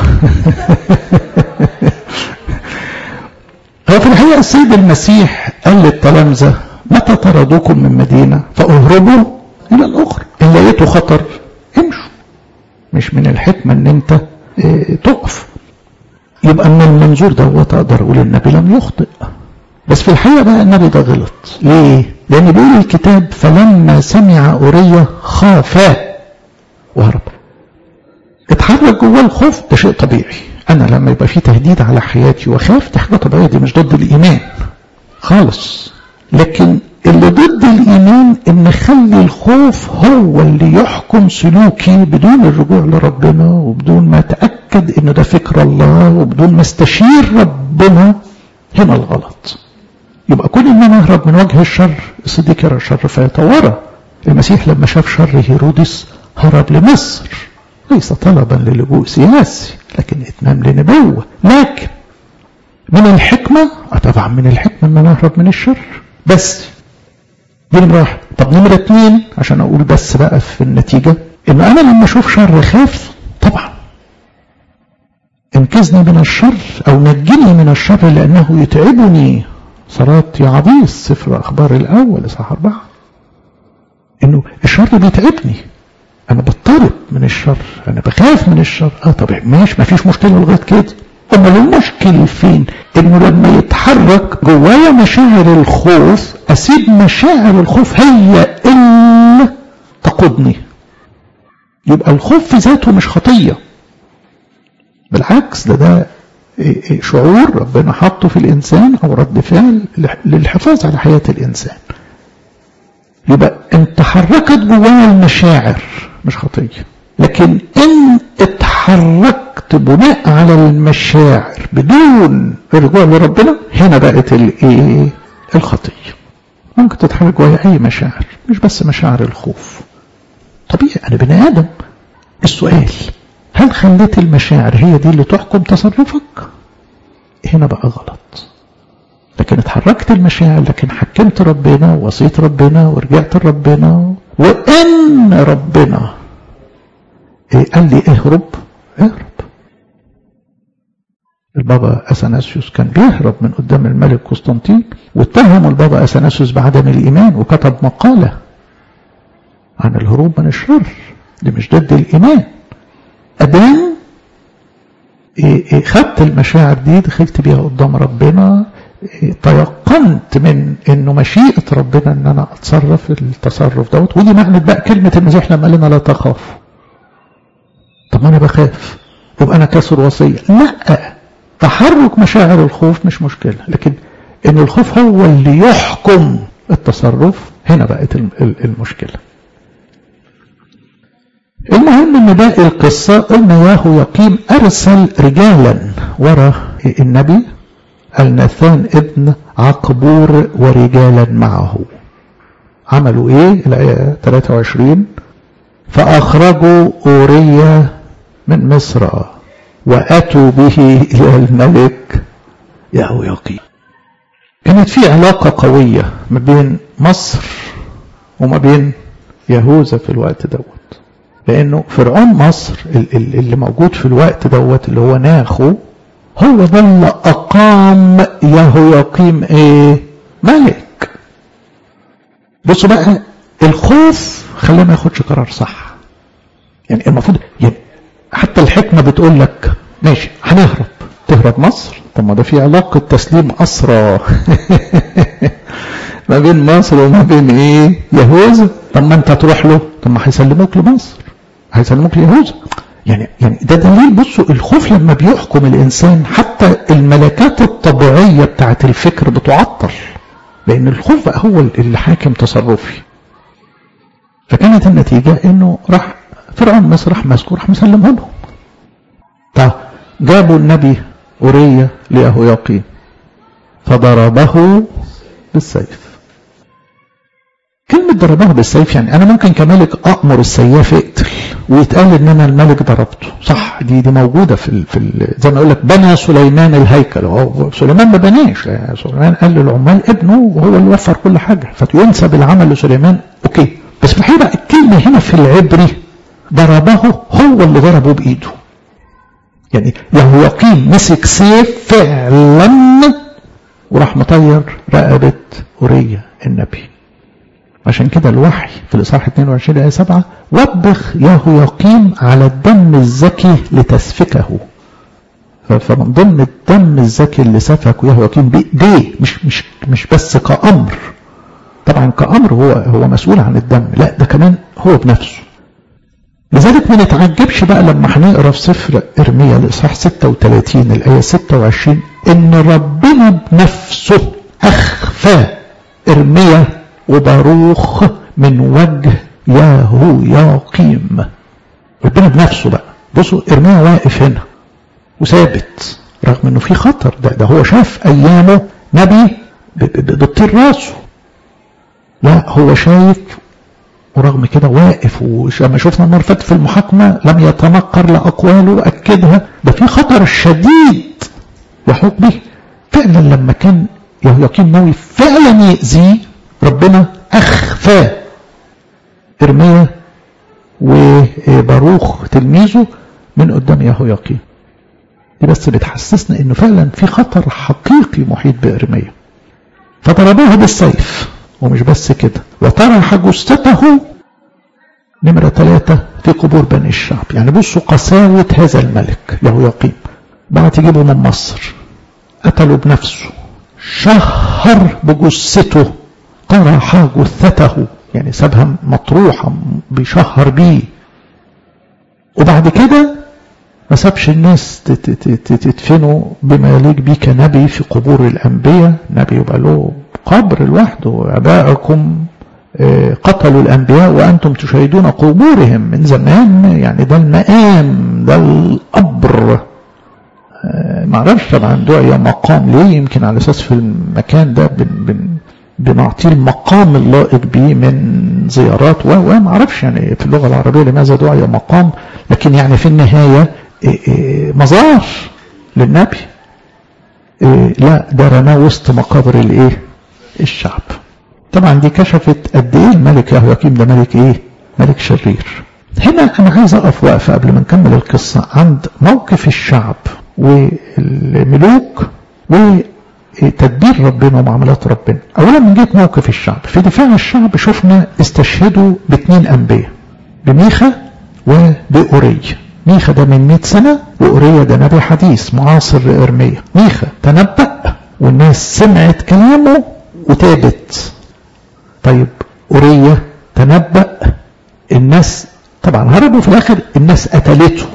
هو في الحقيقة السيد المسيح قال للتلامذة متى طردوكم من مدينة فأهربوا إلى الأخرى إن لقيتوا خطر امشوا مش من الحكمة إن أنت اه تقف يبقى من المنظور دوت أقدر أقول النبي لم يخطئ بس في الحقيقة بقى النبي ده غلط ليه؟ لأن بيقول الكتاب فلما سمع أوريا خاف وهرب اتحرك جواه الخوف ده شيء طبيعي أنا لما يبقى في تهديد على حياتي وخاف دي حاجة طبيعية دي مش ضد الإيمان خالص لكن اللي ضد الإيمان إن خلي الخوف هو اللي يحكم سلوكي بدون الرجوع لربنا وبدون ما أتأكد إنه ده فكر الله وبدون ما استشير ربنا هنا الغلط يبقى كل إن أنا أهرب من وجه الشر الصديق يرى الشر فيتورى المسيح لما شاف شر هيرودس هرب لمصر ليس طلبا للجوء سياسي لكن إتمام لنبوة لكن من الحكمة طبعا من الحكمة أن أنا أهرب من الشر بس دي نمرة واحد طب نمرة اتنين عشان أقول بس بقى في النتيجة إن أنا لما أشوف شر خاف طبعا انقذني من الشر أو نجني من الشر لأنه يتعبني صلاة يا عبيس سفر أخبار الأول إصحاح أربعة إنه الشر بيتعبني أنا بضطرب من الشر أنا بخاف من الشر أه طبعا ماشي ما فيش مشكلة لغاية كده أمال المشكلة فين؟ إنه لما يتحرك جوايا مشاعر الخوف أسيب مشاعر الخوف هي اللي تقودني. يبقى الخوف في ذاته مش خطية. بالعكس ده ده شعور ربنا حطه في الإنسان أو رد فعل للحفاظ على حياة الإنسان. يبقى ان تحركت جوايا المشاعر مش خطية لكن ان اتحركت بناء على المشاعر بدون الرجوع لربنا هنا بقت الايه الخطية ممكن تتحرك جوايا اي مشاعر مش بس مشاعر الخوف طبيعي انا بني ادم السؤال هل خليت المشاعر هي دي اللي تحكم تصرفك هنا بقى غلط لكن اتحركت المشاعر لكن حكمت ربنا ووصيت ربنا ورجعت لربنا وان ربنا إيه قال لي اهرب اهرب البابا اثناسيوس كان بيهرب من قدام الملك قسطنطين واتهم البابا اثناسيوس بعدم الايمان وكتب مقاله عن الهروب من الشر دي مش ضد الايمان ادام إيه إيه خدت المشاعر دي دخلت بيها قدام ربنا تيقنت من انه مشيئة ربنا ان انا اتصرف التصرف دوت ودي معنى بقى كلمة المسيح لما قال لنا لا تخاف طب ما انا بخاف يبقى انا كسر وصية لا تحرك مشاعر الخوف مش مشكلة لكن ان الخوف هو اللي يحكم التصرف هنا بقت المشكلة المهم ان باقي القصة قلنا ياهو يقيم ارسل رجالا ورا النبي الناثان ابن عقبور ورجالا معه عملوا ايه الآية 23 فأخرجوا أوريا من مصر وأتوا به إلى الملك يهو يقيم كانت في علاقة قوية ما بين مصر وما بين يهوذا في الوقت دوت لأنه فرعون مصر اللي موجود في الوقت دوت اللي هو ناخو هو ده اللي أقام يهوياقيم إيه؟ ملك. بصوا بقى الخوف خلاه ما ياخدش قرار صح. يعني المفروض يعني حتى الحكمة بتقول لك ماشي هنهرب تهرب مصر طب ما ده في علاقة تسليم أسرى ما بين مصر وما بين إيه؟ يهوذا طب ما أنت تروح له طب ما هيسلموك لمصر هيسلموك ليهوذا يعني يعني ده دليل بصوا الخوف لما بيحكم الانسان حتى الملكات الطبيعيه بتاعه الفكر بتعطل لان الخوف بقى هو اللي حاكم تصرفي فكانت النتيجه انه راح فرعون مصر راح ماسكه راح مسلمه لهم طب جابوا النبي اوريا ليهوياقيم فضربه بالسيف كلمة ضربه بالسيف يعني أنا ممكن كملك أأمر السياف اقتل ويتقال إن أنا الملك ضربته صح دي دي موجودة في ال في ال زي ما أقول لك بنى سليمان الهيكل هو سليمان ما بناش سليمان قال للعمال ابنه وهو اللي وفر كل حاجة فينسب العمل لسليمان أوكي بس في الحقيقة الكلمة هنا في العبري ضربه هو اللي ضربه بإيده يعني يهوياقيم مسك سيف فعلا وراح مطير رقبة أوريا النبي عشان كده الوحي في الإصحاح 22 آية 7 وبخ يهوياقيم على الدم الزكي لتسفكه فمن ضمن الدم الزكي اللي سفكه يهوياقيم بإيديه مش مش مش بس كأمر طبعا كأمر هو هو مسؤول عن الدم لا ده كمان هو بنفسه لذلك ما نتعجبش بقى لما هنقرا في سفر ارميا الاصحاح 36 الايه 26 ان ربنا بنفسه اخفى ارميا وباروخ من وجه ياهو ياقيم ربنا بنفسه بقى بصوا ارميا واقف هنا وثابت رغم انه في خطر ده, ده هو شاف ايامه نبي بتطير راسه لا هو شايف ورغم كده واقف ولما شفنا المره فاتت في المحاكمه لم يتنكر لاقواله اكدها ده في خطر شديد يحوط به فعلا لما كان يهوياقيم ناوي فعلا يأذيه ربنا أخفى إرميا وباروخ تلميذه من قدام يهوياقيم دي بس بتحسسنا انه فعلا في خطر حقيقي محيط بإرميا فضربوه بالسيف ومش بس كده وطرح جثته نمرة ثلاثة في قبور بني الشعب يعني بصوا قساوة هذا الملك يهوياقيم بعد يجيبه من مصر قتله بنفسه شهر بجثته طرح جثته يعني سابها مطروحة بيشهر بيه وبعد كده ما سابش الناس تدفنوا بما يليق بيه كنبي في قبور الأنبياء نبي يبقى له قبر لوحده آبائكم قتلوا الأنبياء وأنتم تشاهدون قبورهم من زمان يعني ده المقام ده القبر ما اعرفش طبعا دعية مقام ليه يمكن على اساس في المكان ده بن بن بنعطيه المقام اللائق به من زيارات وما اعرفش يعني في اللغه العربيه لماذا دعي مقام لكن يعني في النهايه مزار للنبي لا ده رماه وسط مقابر الايه الشعب طبعا دي كشفت قد ايه الملك يهوياكيم ده ملك ايه ملك شرير هنا انا عايز اقف وقفه قبل ما نكمل القصه عند موقف الشعب والملوك وتدبير ربنا ومعاملات ربنا اولا من جهه موقف الشعب في دفاع الشعب شفنا استشهدوا باثنين انبياء بميخا وبأوري ميخا ده من 100 سنة وأوريا ده نبي حديث معاصر لإرميا ميخا تنبأ والناس سمعت كلامه وتابت طيب أورية تنبأ الناس طبعا هربوا في الآخر الناس قتلته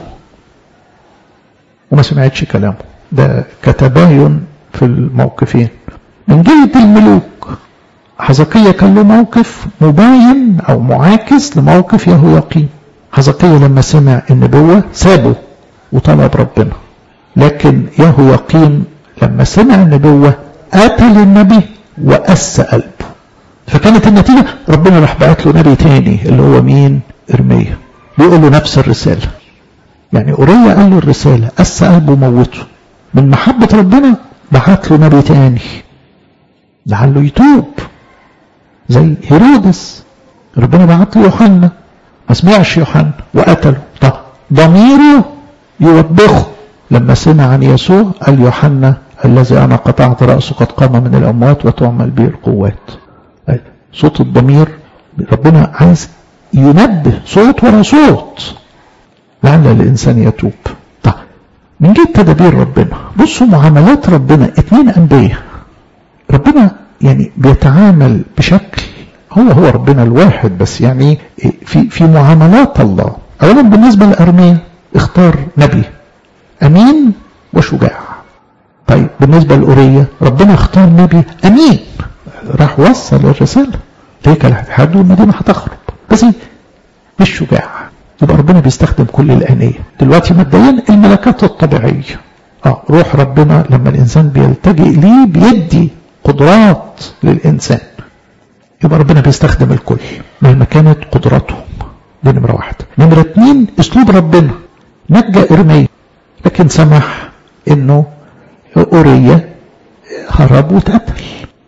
وما سمعتش كلامه ده كتباين في الموقفين من جهة الملوك حزقية كان له موقف مباين أو معاكس لموقف يهوياقيم حزقية لما سمع النبوة سابه وطلب ربنا لكن يهوياقيم لما سمع النبوة قتل النبي وأس قلبه فكانت النتيجة ربنا راح بعت له نبي تاني اللي هو مين إرميا بيقول له نفس الرسالة يعني أوريا قال له الرسالة أس قلبه موته من محبة ربنا بعت له نبي تاني لعله يتوب زي هيرودس ربنا بعت له يوحنا ما سمعش يوحنا وقتله طب ضميره يوبخه لما سمع عن يسوع قال يوحنا الذي انا قطعت راسه قد قام من الاموات وتعمل به القوات صوت الضمير ربنا عايز ينبه صوت ورا صوت لعل الانسان يتوب طب من جهه تدابير ربنا بصوا معاملات ربنا اتنين انبياء ربنا يعني بيتعامل بشكل هو هو ربنا الواحد بس يعني في في معاملات الله اولا بالنسبه لارميا اختار نبي امين وشجاع طيب بالنسبه لاوريا ربنا اختار نبي امين راح وصل الرساله هيك الحد والمدينه هتخرب بس مش شجاع يبقى ربنا بيستخدم كل الانيه دلوقتي مبدئيا الملكات الطبيعيه اه روح ربنا لما الانسان بيلتجئ ليه بيدي قدرات للإنسان يبقى ربنا بيستخدم الكل مهما كانت قدراتهم دي نمرة واحد نمرة اتنين اسلوب ربنا نجى ارميا لكن سمح انه اوريا هرب واتقتل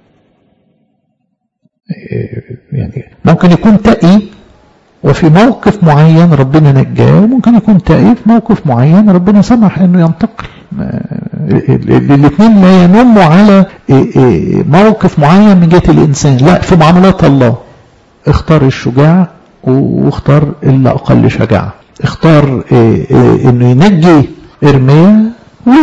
يعني ممكن يكون تقي وفي موقف معين ربنا نجاه وممكن يكون تقي في موقف معين ربنا سمح انه ينتقل الاثنين لا ينموا على موقف معين من جهة الإنسان لا في معاملات الله اختار الشجاع واختار اللي أقل شجاعة اختار انه ينجي ارميا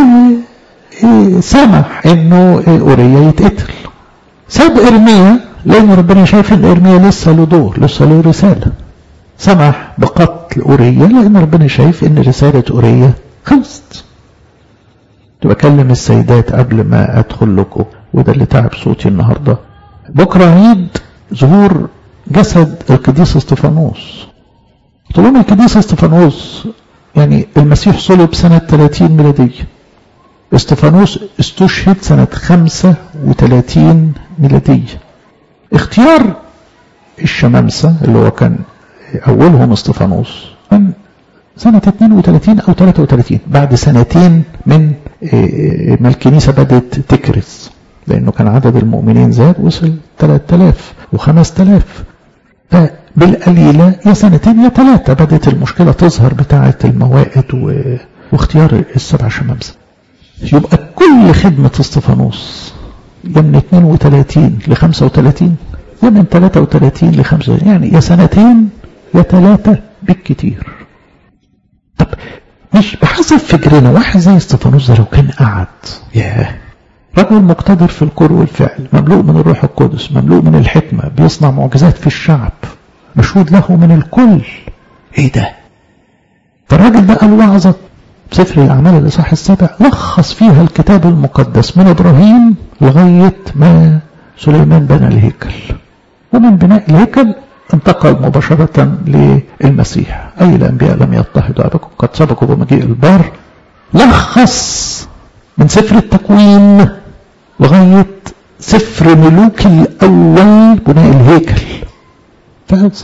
وسمح انه اوريا يتقتل ساب ارميا لان ربنا شايف ان ارميا لسه له دور لسه له رسالة سمح بقتل اوريا لان ربنا شايف ان رسالة اوريا خلصت بكلم السيدات قبل ما ادخل لكم وده اللي تعب صوتي النهارده بكره عيد ظهور جسد القديس استفانوس قلت لهم القديس استفانوس يعني المسيح صلب سنة 30 ميلادية استفانوس استشهد سنة 35 ميلادية اختيار الشمامسة اللي هو كان أولهم استفانوس كان سنة 32 أو 33 بعد سنتين من ما الكنيسة بدأت تكرز لأنه كان عدد المؤمنين زاد وصل 3000 و5000 فبالقليلة يا سنتين يا ثلاثة بدأت المشكلة تظهر بتاعة الموائد و... واختيار السبع شمامسة يبقى كل خدمة استفانوس يا من 32 ل 35 يا من 33 ل 35 يعني يا سنتين يا ثلاثة بالكتير طب مش بحسب فكرنا واحد زي استفانوس ده لو كان قعد ياه رجل مقتدر في القول والفعل مملوء من الروح القدس مملوء من الحكمة بيصنع معجزات في الشعب مشهود له من الكل ايه ده فالراجل ده قال وعظة سفر الأعمال الإصحاح السابع لخص فيها الكتاب المقدس من إبراهيم لغاية ما سليمان بنى الهيكل ومن بناء الهيكل انتقل مباشرة للمسيح أي الأنبياء لم يضطهدوا أبكم قد سبقوا بمجيء البار لخص من سفر التكوين لغاية سفر ملوك الأول بناء الهيكل فهذا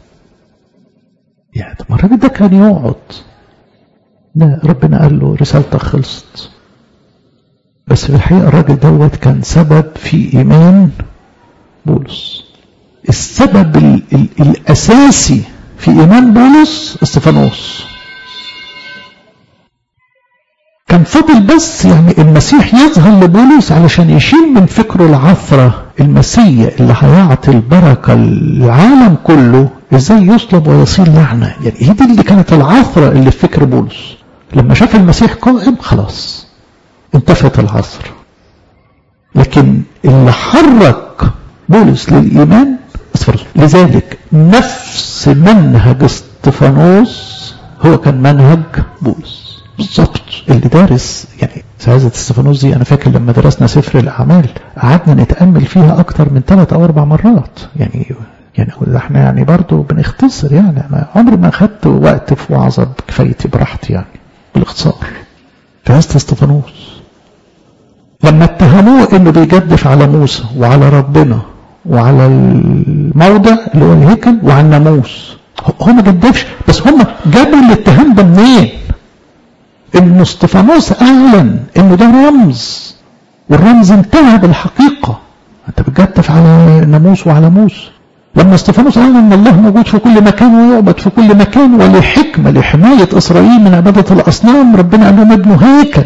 يعني طب الراجل ده كان يقعد لا ربنا قال له رسالتك خلصت بس في الحقيقة الراجل دوت كان سبب في إيمان بولس السبب ال ال الأساسي في إيمان بولس استفانوس كان فضل بس يعني المسيح يظهر لبولس علشان يشيل من فكره العثرة المسية اللي هيعطي البركة للعالم كله ازاي يصلب ويصير لعنة يعني هي دي اللي كانت العثرة اللي في فكر بولس لما شاف المسيح قائم خلاص انتفت العصر لكن اللي حرك بولس للإيمان استفانوس لذلك نفس منهج استفانوس هو كان منهج بولس بالظبط اللي دارس يعني سعادة استفانوس دي أنا فاكر لما درسنا سفر الأعمال قعدنا نتأمل فيها أكتر من ثلاث أو أربع مرات يعني يعني احنا يعني برضه بنختصر يعني أنا عمري ما خدت وقت في وعظة بكفايتي براحتي يعني بالاختصار فهست استفانوس لما اتهموه انه بيجدف على موسى وعلى ربنا وعلى الموضع اللي هو الهيكل وعلى الناموس هو ما جدفش بس هم جابوا الاتهام ده منين؟ ان استفانوس اعلن انه ده رمز والرمز انتهى بالحقيقه انت بتجدف على الناموس وعلى موسى لما استفانوس اعلن ان الله موجود في كل مكان ويعبد في كل مكان ولحكمه لحمايه اسرائيل من عباده الاصنام ربنا قال لهم ابنوا هيكل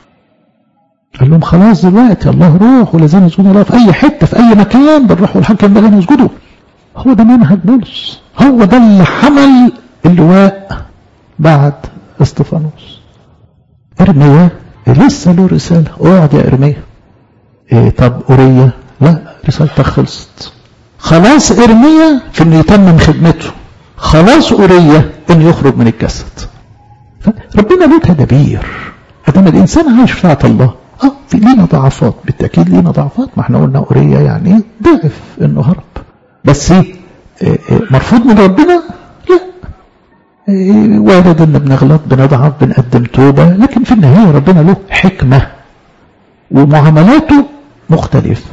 قال لهم خلاص دلوقتي الله روح ولازم يسجدوا الله في اي حته في اي مكان بالروح والحق ينبغي ان يسجدوا هو ده منهج بولس هو ده اللي حمل اللواء بعد استفانوس ارميا لسه له رساله اقعد يا ارميا إيه طب اوريا لا رسالتك خلصت خلاص ارميا في انه يتمم خدمته خلاص اوريا انه يخرج من الجسد ربنا له تدابير ادام الانسان عايش في طاعه الله اه في لينا ضعفات بالتاكيد لينا ضعفات ما احنا قلنا اوريا يعني ضعف انه هرب بس ايه مرفوض من ربنا لا إيه وارد ان بنغلط بنضعف بنقدم توبة لكن في النهاية ربنا له حكمة ومعاملاته مختلفة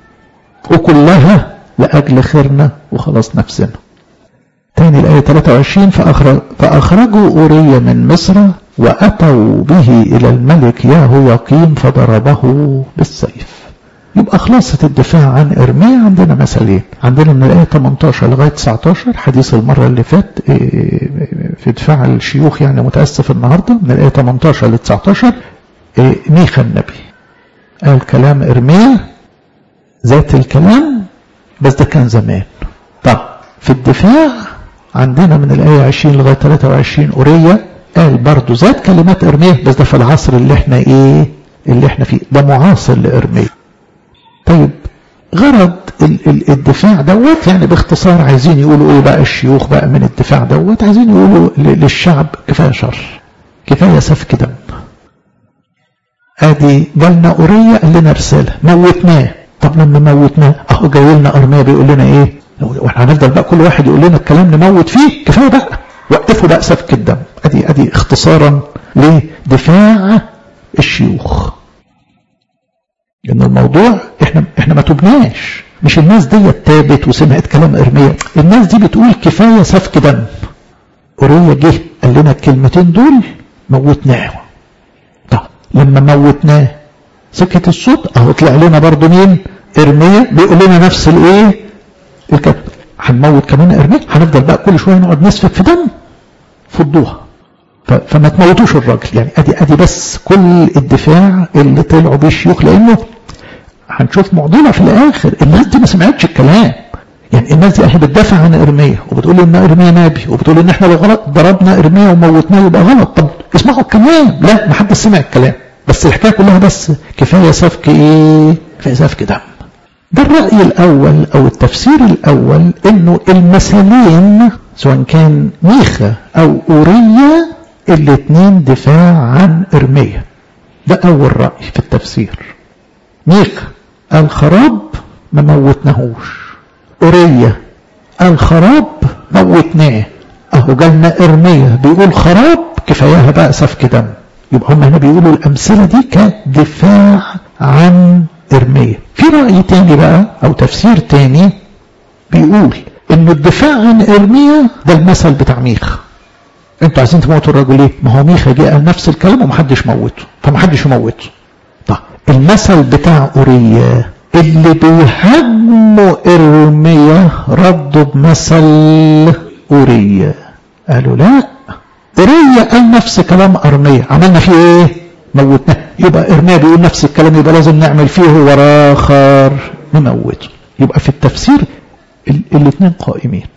وكلها لأجل خيرنا وخلاص نفسنا تاني الآية 23 فأخرج فأخرجوا أوريا من مصر وأتوا به إلى الملك ياهو يقيم فضربه بالسيف يبقى خلاصة الدفاع عن إرميا عندنا مثالين عندنا من الآية 18 لغاية 19 حديث المرة اللي فات في دفاع الشيوخ يعني متأسف النهاردة من الآية 18 ل 19 ميخا النبي قال كلام إرميا ذات الكلام بس ده كان زمان طب في الدفاع عندنا من الآية 20 لغاية 23 أوريا قال برضو ذات كلمات إرميا بس ده في العصر اللي احنا ايه اللي احنا فيه ده معاصر لإرميا طيب غرض الدفاع دوت يعني باختصار عايزين يقولوا ايه بقى الشيوخ بقى من الدفاع دوت عايزين يقولوا للشعب كفايه شر كفايه سفك دم ادي جالنا اوريا قال لنا رساله موتناه طب لما موتناه اهو جاي لنا ارميا بيقول لنا ايه واحنا هنفضل بقى كل واحد يقول لنا الكلام نموت فيه كفايه بقى وقفوا بقى سفك الدم ادي ادي اختصارا لدفاع الشيوخ لان الموضوع احنا احنا ما تبناش مش الناس دي تابت وسمعت كلام ارميا الناس دي بتقول كفايه سفك دم اوريا جه قال لنا الكلمتين دول موتناه طب لما موتناه سكت الصوت اهو طلع لنا برضه مين ارميا بيقول لنا نفس الايه الكلام هنموت كمان ارميا هنفضل بقى كل شويه نقعد نسفك في دم فضوها فما تموتوش الراجل يعني ادي ادي بس كل الدفاع اللي طلعوا بيه الشيوخ لانه هنشوف معضله في الاخر الناس دي ما سمعتش الكلام يعني الناس دي اهي بتدافع عن ارميا وبتقول ان ارميا نبي وبتقول ان احنا لو غلط ضربنا ارميا وموتناه يبقى غلط طب اسمعوا الكلام لا ما حدش سمع الكلام بس الحكايه كلها بس كفايه سفك ايه كفايه سفك دم ده الرأي الأول أو التفسير الأول إنه المثلين سواء كان ميخا أو أوريا الاثنين دفاع عن إرميا ده أول رأي في التفسير ميخا الخراب ما موتناهوش أوريا الخراب موتناه أهو جالنا إرميا بيقول خراب كفاياها بقى سفك دم يبقى هم هنا بيقولوا الأمثلة دي كدفاع عن إرميا في رأي تاني بقى أو تفسير تاني بيقول إن الدفاع عن إرميا ده المثل بتاع ميخا انتوا عايزين تموتوا الراجل ليه؟ ما هو ميخا جه قال نفس الكلام ومحدش موته فمحدش يموته. طب المثل بتاع اوريا اللي بيهاجموا ارميا ردوا بمثل اوريا قالوا لا اوريا قال نفس كلام ارميا عملنا فيه ايه؟ موتناه يبقى ارميا بيقول نفس الكلام يبقى لازم نعمل فيه وراه اخر نموته يبقى في التفسير الاثنين قائمين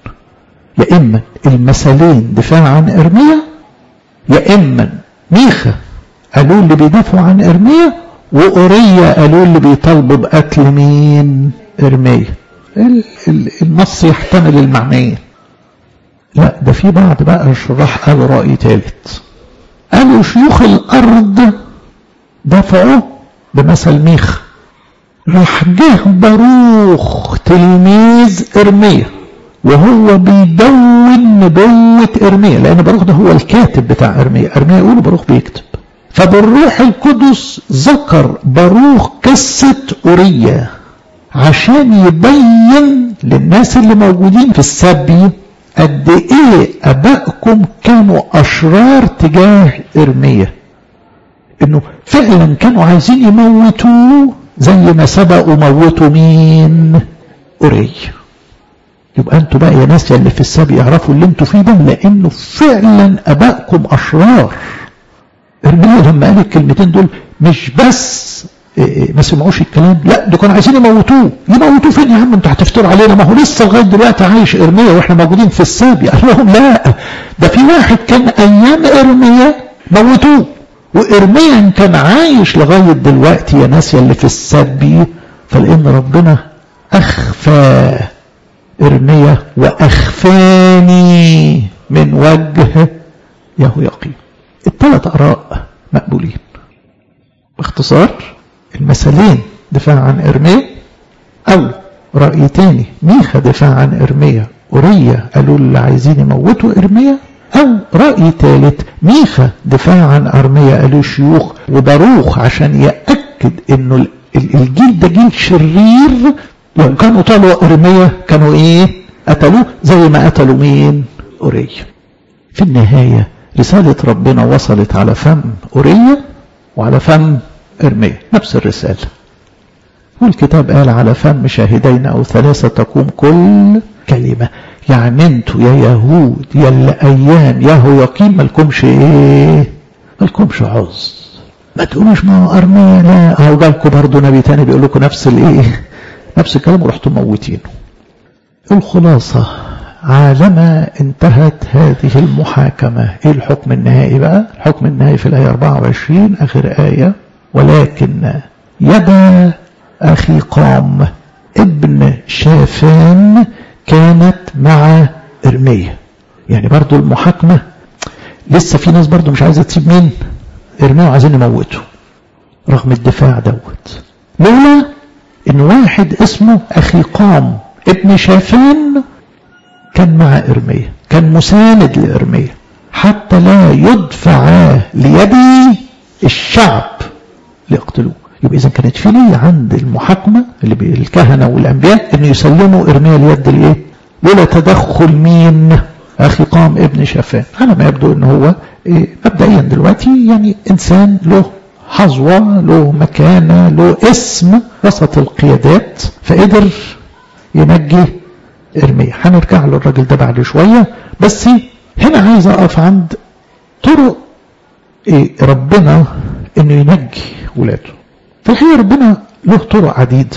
يا إما المثلين دفاع عن إرميا يا إما ميخا قالوا اللي بيدافعوا عن إرميا وأورية قالوا اللي بيطالبوا بقتل مين إرميا النص يحتمل المعنيين لا ده في بعض بقى الشراح قالوا رأي ثالث قالوا شيوخ الأرض دفعوا بمثل ميخ راح جه باروخ تلميذ إرميا وهو بيدون نبوة إرميا لأن باروخ ده هو الكاتب بتاع إرميا إرميا يقول باروخ بيكتب فبالروح القدس ذكر باروخ قصة أوريا عشان يبين للناس اللي موجودين في السبي قد ايه ابائكم كانوا اشرار تجاه ارميا انه فعلا كانوا عايزين يموتوه زي ما سبقوا موتوا مين اوري يبقى انتوا بقى يا ناس اللي في السبي يعرفوا اللي انتوا فيه ده لانه فعلا ابائكم اشرار ارميا لما قال الكلمتين دول مش بس ما سمعوش الكلام لا ده كانوا عايزين يموتوه يموتوه فين يا عم انتوا هتفتروا علينا ما هو لسه لغايه دلوقتي عايش ارميا واحنا موجودين في السابي قال لهم لا ده في واحد كان ايام ارميا موتوه وارميا كان عايش لغايه دلوقتي يا ناس اللي في السبي فلان ربنا اخفى ارميا واخفاني من وجه يهويقيم الثلاث اراء مقبولين باختصار المثلين دفاع عن إرميا أو رأي تاني ميخا دفاع عن إرميا أوريا قالوا اللي عايزين يموتوا إرميا أو رأي ثالث ميخا دفاع عن أرميا قالوا شيوخ وباروخ عشان يأكد إنه الجيل ده جيل شرير لو كانوا طالوا إرميا كانوا إيه قتلوه زي ما قتلوا مين أوريا في النهاية رسالة ربنا وصلت على فم أوريا وعلى فم إرميا نفس الرسالة والكتاب قال على فم شاهدين أو ثلاثة تقوم كل كلمة يعني انتوا يا يهود يا اللي أيام يهو يقيم مالكمش إيه مالكمش عز ما تقولوش ما هو أرميا لا أهو جالكم برضه نبي تاني بيقول لكم نفس الإيه نفس الكلام ورحتوا موتينه الخلاصة عالما انتهت هذه المحاكمة ايه الحكم النهائي بقى الحكم النهائي في الآية 24 آخر آية ولكن يدا أخي قام ابن شافان كانت مع إرميا يعني برضو المحاكمة لسه في ناس برضو مش عايزة تسيب مين إرميا وعايزين يموتوا رغم الدفاع دوت لولا إن واحد اسمه أخي قام ابن شافان كان مع إرميا كان مساند لإرميا حتى لا يدفع ليدي الشعب ليقتلوه يبقى إذا كانت في ليه عند المحاكمة اللي الكهنة والأنبياء إنه يسلموا إرميا اليد الإيه؟ لولا تدخل مين؟ أخي قام ابن شافان على ما يبدو إن هو إيه مبدئيا دلوقتي يعني إنسان له حظوة له مكانة له اسم وسط القيادات فقدر ينجي إرميا هنرجع له الراجل ده بعد شوية بس هنا عايز أقف عند طرق إيه ربنا إنه ينجي ولاده في الحقيقة ربنا له طرق عديدة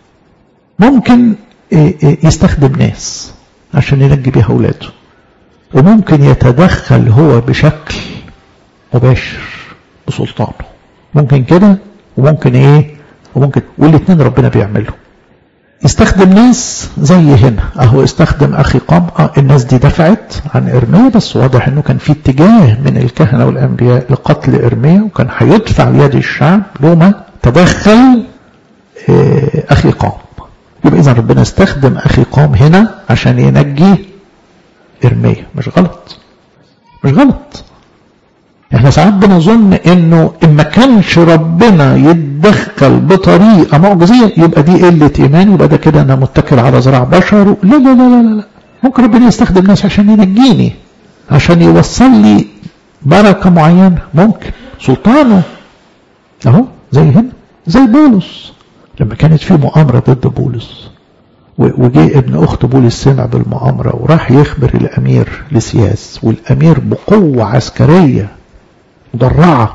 ممكن يستخدم ناس عشان ينجي بيها ولاده وممكن يتدخل هو بشكل مباشر بسلطانه ممكن كده وممكن ايه وممكن والاثنين ربنا بيعملهم يستخدم ناس زي هنا اهو استخدم اخي قام اه الناس دي دفعت عن ارميا بس واضح انه كان في اتجاه من الكهنه والانبياء لقتل ارميا وكان هيدفع يد الشعب لوما تدخل اه اخي قام يبقى اذا ربنا استخدم اخي قام هنا عشان ينجي ارميا مش غلط مش غلط احنا ساعات بنظن انه ان ما كانش ربنا يتدخل بطريقه معجزيه يبقى دي قله ايمان يبقى ده كده انا متكل على ذراع بشر لا لا لا لا لا ممكن ربنا يستخدم ناس عشان ينجيني عشان يوصل لي بركه معينه ممكن سلطانه اهو زي هنا زي بولس لما كانت في مؤامره ضد بولس وجه ابن اخت بولس سمع بالمؤامره وراح يخبر الامير لسياس والامير بقوه عسكريه مدرعة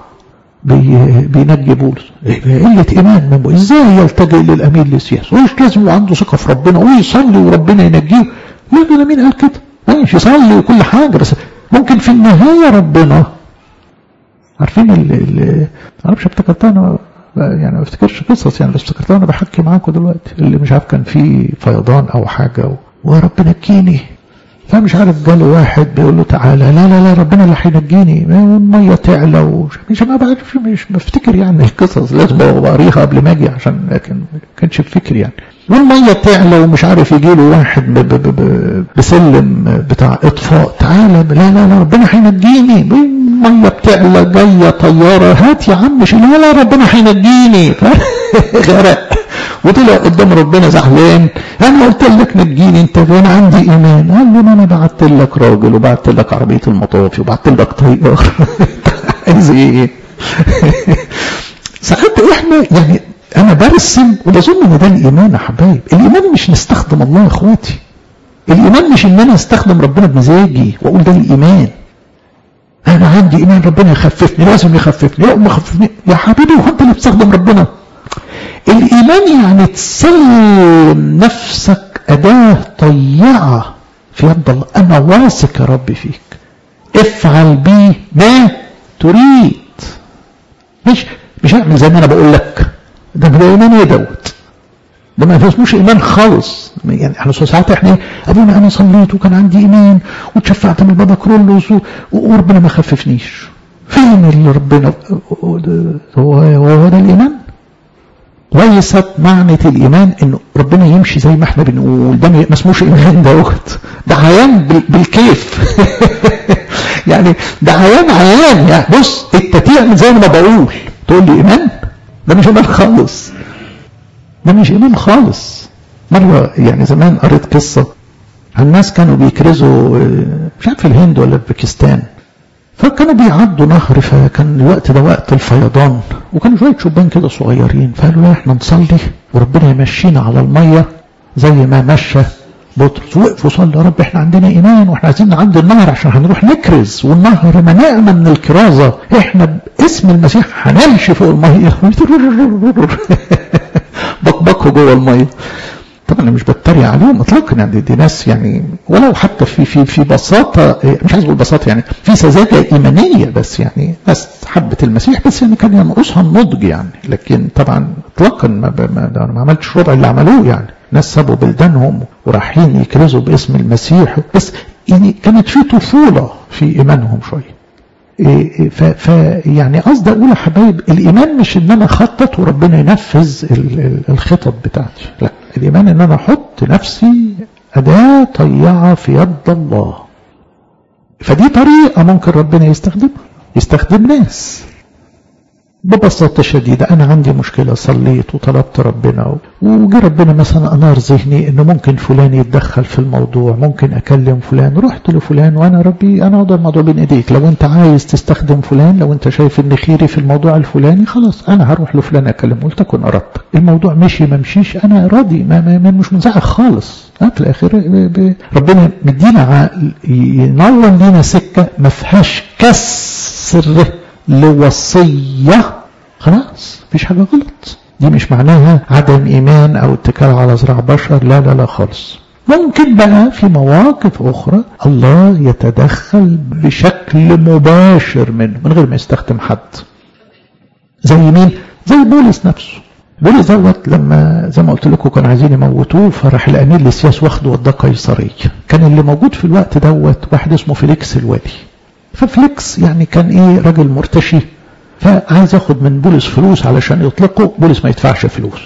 بينجي بولس قلة إيمان من بولس إزاي يلتجئ للأمير للسياسة وإيش لازم يبقى عنده ثقة في ربنا ويصلي وربنا ينجيه لا ده مين قال كده ماشي يصلي وكل حاجة بس ممكن في النهاية ربنا عارفين ال ال معرفش افتكرتها أنا يعني ما افتكرش قصص يعني بس افتكرتها وانا بحكي معاكم دلوقتي اللي مش عارف كان فيه فيضان او حاجه وربنا نجيني فمش عارف جاله واحد بيقول له تعالى لا لا لا ربنا اللي هينجيني والميه تعلى ومش مش ما بعرفش مش بفتكر يعني القصص لازم اقريها قبل ما اجي عشان لكن ما كانش بفكر يعني والميه تعلى ومش عارف يجي له واحد ب ب ب بسلم بتاع اطفاء تعالى لا لا لا ربنا هينجيني الميه بتعلى جايه طياره هات يا عم شيل لا لا ربنا هينجيني غرق وطلع قدام ربنا زعلان انا قلت لك نجيني انت وانا عندي ايمان قال له ما انا بعت لك راجل وبعت لك عربيه المطافي وبعت لك طيار عايز ايه ساعات احنا يعني انا برسم وبظن ان ده الايمان يا حبايب الايمان مش نستخدم الله يا اخواتي الايمان مش ان انا استخدم ربنا بمزاجي واقول ده الايمان انا عندي ايمان ربنا يخففني لازم يخففني يوم يخففني يا حبيبي هو انت اللي بتستخدم ربنا الايمان يعني تسلم نفسك اداه طيعه في يد الله انا واثق يا رب فيك افعل بي ما تريد مش مش اعمل زي ما انا بقول لك ده ده ايمان ايه دوت ده ما اسموش ايمان خالص يعني احنا ساعات احنا ابونا انا صليت وكان عندي ايمان واتشفعت من بابا كرولوس وربنا ما خففنيش فين اللي ربنا هو هو ده الايمان ليست معنى الايمان انه ربنا يمشي زي ما احنا بنقول ده ما اسموش ايمان دوت ده عيان بالكيف يعني ده عيان عيان يعني بص انت تعمل زي ما بقول تقول لي ايمان ده مش ايمان خالص ده مش ايمان خالص مره يعني زمان قريت قصه عن ناس كانوا بيكرزوا مش عارف في الهند ولا في باكستان فكانوا بيعدوا نهر فكان الوقت ده وقت الفيضان وكانوا شويه شبان كده صغيرين فقالوا لا احنا نصلي وربنا يمشينا على الميه زي ما مشى بطرس وقفوا صلوا يا رب احنا عندنا ايمان واحنا عايزين نعدي النهر عشان هنروح نكرز والنهر منعنا من الكرازه احنا باسم المسيح هنمشي فوق الميه بكبكوا جوه الميه طبعا انا مش بتريق عليهم اطلاقا يعني دي ناس يعني ولو حتى في في في بساطه مش عايز اقول بساطه يعني في سذاجه ايمانيه بس يعني ناس حبت المسيح بس يعني كان ينقصها النضج يعني لكن طبعا اطلاقا ما, ما, ما عملتش ربع اللي عملوه يعني ناس سابوا بلدانهم ورايحين يكرزوا باسم المسيح بس يعني كانت في طفوله في ايمانهم شويه ف, ف يعني قصدي اقول يا حبايب الايمان مش ان انا اخطط وربنا ينفذ الخطط بتاعتي لا الايمان ان انا احط نفسي اداه طيعه في يد الله فدي طريقه ممكن ربنا يستخدمها يستخدم ناس ببساطة شديدة أنا عندي مشكلة صليت وطلبت ربنا وجي ربنا مثلا أنار ذهني إنه ممكن فلان يتدخل في الموضوع ممكن أكلم فلان رحت لفلان وأنا ربي أنا أوضع الموضوع بين إيديك لو أنت عايز تستخدم فلان لو أنت شايف إن خيري في الموضوع الفلاني خلاص أنا هروح لفلان أكلمه ولتكن أردت الموضوع مشي ما مشيش أنا راضي ما, ما, ما مش منزعج خالص في الآخر ربنا مدينا عقل ينور لينا سكة ما فيهاش كسر لوصية خلاص مفيش حاجة غلط دي مش معناها عدم إيمان أو اتكال على زراع بشر لا لا لا خالص ممكن بقى في مواقف أخرى الله يتدخل بشكل مباشر منه من غير ما يستخدم حد زي مين؟ زي بولس نفسه بولس دوت لما زي ما قلت لكم كانوا عايزين يموتوه فراح الامير لسياس واخده وداه قيصريه كان اللي موجود في الوقت دوت واحد اسمه فيليكس الوالي ففليكس يعني كان ايه راجل مرتشي فعايز ياخد من بولس فلوس علشان يطلقه بولس ما يدفعش فلوس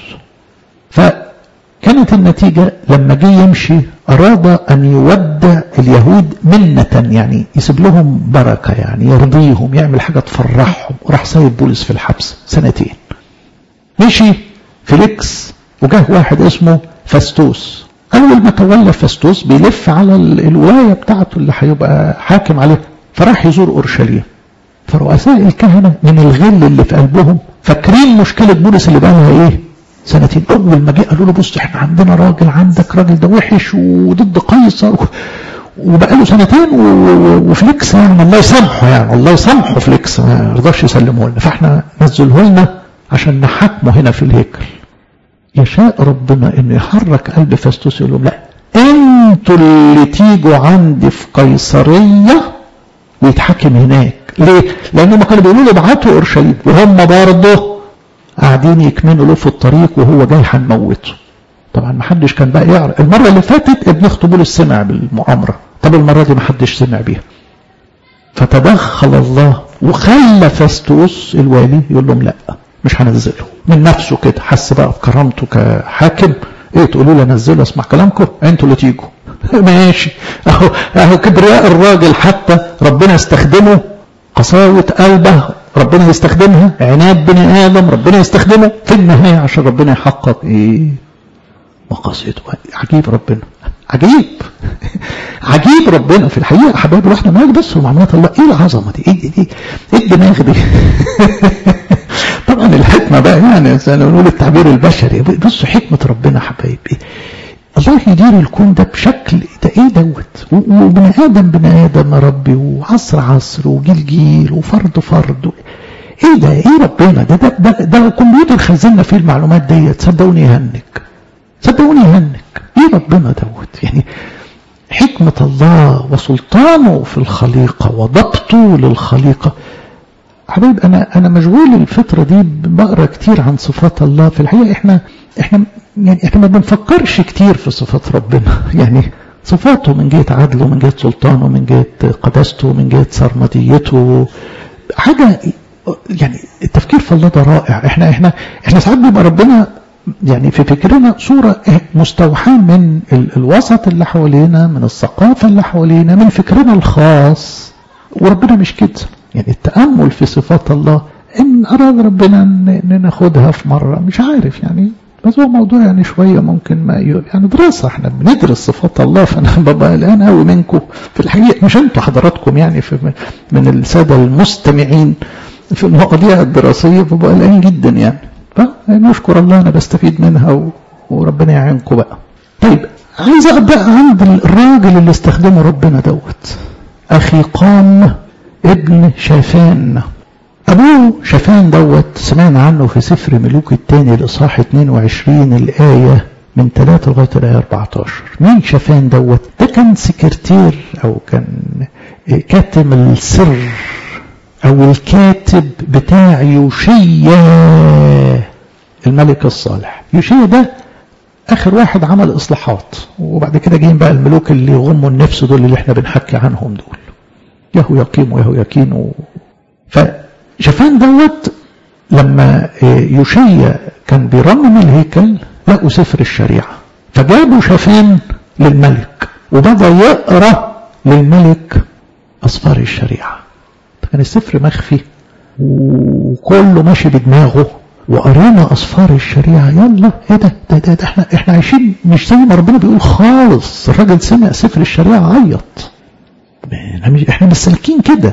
فكانت النتيجة لما جه يمشي أراد أن يودع اليهود منة يعني يسيب لهم بركة يعني يرضيهم يعمل حاجة تفرحهم وراح سايب بولس في الحبس سنتين مشي فليكس وجاه واحد اسمه فاستوس أول ما تولى فاستوس بيلف على الولاية بتاعته اللي هيبقى حاكم عليها فراح يزور أورشليم فرؤساء الكهنة من الغل اللي في قلبهم فاكرين مشكلة بولس اللي بقى لها ايه سنتين اول ما جه قالوا له بص احنا عندنا راجل عندك راجل ده وحش وضد قيصر وبقى له سنتين وفليكس يعني الله يسامحه يعني الله يسامحه فليكس ما رضاش يسلمه لنا فاحنا نزله لنا عشان نحاكمه هنا في الهيكل يشاء ربنا انه يحرك قلب فاستوس يقول لهم لا انتوا اللي تيجوا عندي في قيصريه ويتحكم هناك ليه؟ لأنهم كانوا بيقولوا له ابعتوا أورشليم وهم برضه قاعدين يكمنوا له في الطريق وهو جاي هنموته طبعا ما حدش كان بقى يعرف المرة اللي فاتت ابن اخته بولس سمع بالمؤامرة طب المرة دي ما حدش سمع بيها فتدخل الله وخلى فاستوس الوالي يقول لهم لا مش هنزله من نفسه كده حس بقى بكرامته كحاكم ايه تقولوا لي انزله اسمع كلامكم انتوا اللي تيجوا ماشي اهو اهو كبرياء الراجل حتى ربنا استخدمه قساوة قلبه ربنا يستخدمها عناد بني ادم ربنا يستخدمه في النهاية عشان ربنا يحقق ايه مقاصده عجيب ربنا عجيب عجيب ربنا في الحقيقة حبايبي واحنا معاك بس ومعاملات الله ايه العظمة دي ايه دي ايه الدماغ دي طبعا الحكمة بقى يعني زي ما بنقول التعبير البشري بصوا حكمة ربنا حبايبي الله يدير الكون ده بشكل ده ايه دوت وبني ادم بني ادم يا ربي وعصر عصر وجيل جيل وفرد فرد ايه ده ايه ربنا ده ده ده, ده كمبيوتر خزننا فيه المعلومات ديت صدقوني يهنك صدقوني يهنك ايه ربنا دوت يعني حكمة الله وسلطانه في الخليقة وضبطه للخليقة حبيب انا انا مشغول الفترة دي بقرا كتير عن صفات الله في الحقيقة احنا احنا يعني احنا ما بنفكرش كتير في صفات ربنا يعني صفاته من جهة عدله من جهة سلطانه من جهة قداسته من جهة سرمديته حاجة يعني التفكير في الله ده رائع احنا احنا احنا ساعات بيبقى ربنا يعني في فكرنا صورة مستوحاة من الوسط اللي حوالينا من الثقافة اللي حوالينا من فكرنا الخاص وربنا مش كده يعني التأمل في صفات الله إن أراد ربنا إن ناخدها في مرة مش عارف يعني بس هو موضوع يعني شوية ممكن ما يعني دراسة احنا بندرس صفات الله فأنا ببقى قلقان قوي منكم في الحقيقة مش انتوا حضراتكم يعني في من السادة المستمعين في المواضيع الدراسية ببقى قلقان جدا يعني فنشكر الله أنا بستفيد منها و... وربنا يعينكم بقى طيب عايز أبدأ عند الراجل اللي استخدمه ربنا دوت أخي قام ابن شافان أبوه شافان دوت سمعنا عنه في سفر ملوك الثاني الإصحاح 22 الآية من 3 لغاية الآية 14 مين شافان دوت ده كان سكرتير أو كان كاتم السر أو الكاتب بتاع يوشيا الملك الصالح يوشيا ده آخر واحد عمل إصلاحات وبعد كده جايين بقى الملوك اللي يغموا النفس دول اللي احنا بنحكي عنهم دول يهو يقيم ويهو يكين و... فشافان دوت لما يوشيا كان بيرمم الهيكل لقوا سفر الشريعة فجابوا شافان للملك وبدأ يقرأ للملك أصفار الشريعة كان السفر مخفي وكله ماشي بدماغه وقرانا أصفار الشريعة يلا ايه ده ده, ده, ده احنا احنا عايشين مش زي ما ربنا بيقول خالص الراجل سمع سفر الشريعة عيط احنا مش سالكين كده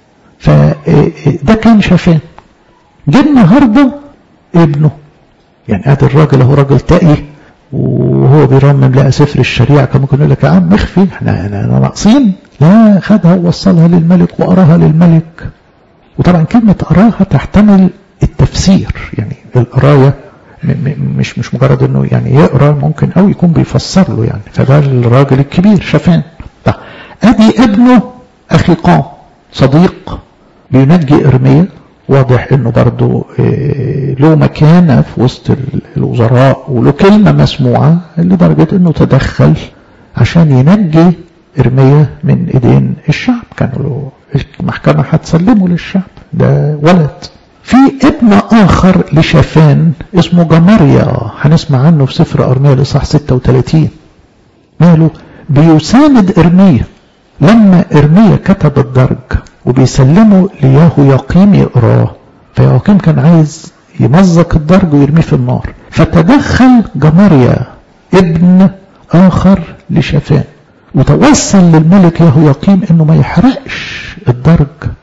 فده كان شافان جه النهارده ابنه يعني ادي الراجل اهو راجل تقي وهو بيرمم لقى سفر الشريعه كان ممكن يقول لك يا عم اخفي احنا احنا ناقصين لا خدها ووصلها للملك وقراها للملك وطبعا كلمه قراها تحتمل التفسير يعني القرايه مش مش مجرد انه يعني يقرا ممكن او يكون بيفسر له يعني فده الراجل الكبير شافان ادي ابنه اخي قام صديق بينجي ارميا واضح انه برضه له مكانه في وسط الوزراء وله كلمه مسموعه لدرجه انه تدخل عشان ينجي ارميا من ايدين الشعب كانوا له المحكمه هتسلمه للشعب ده ولد في ابن اخر لشافان اسمه جماريا هنسمع عنه في سفر ارميا الاصحاح 36 ماله بيساند ارميا لما ارميا كتب الدرج وبيسلمه لياهو يقيم يقراه فيقيم كان عايز يمزق الدرج ويرميه في النار فتدخل جماريا ابن اخر لشافان وتوصل للملك ياهو يقيم انه ما يحرقش الدرج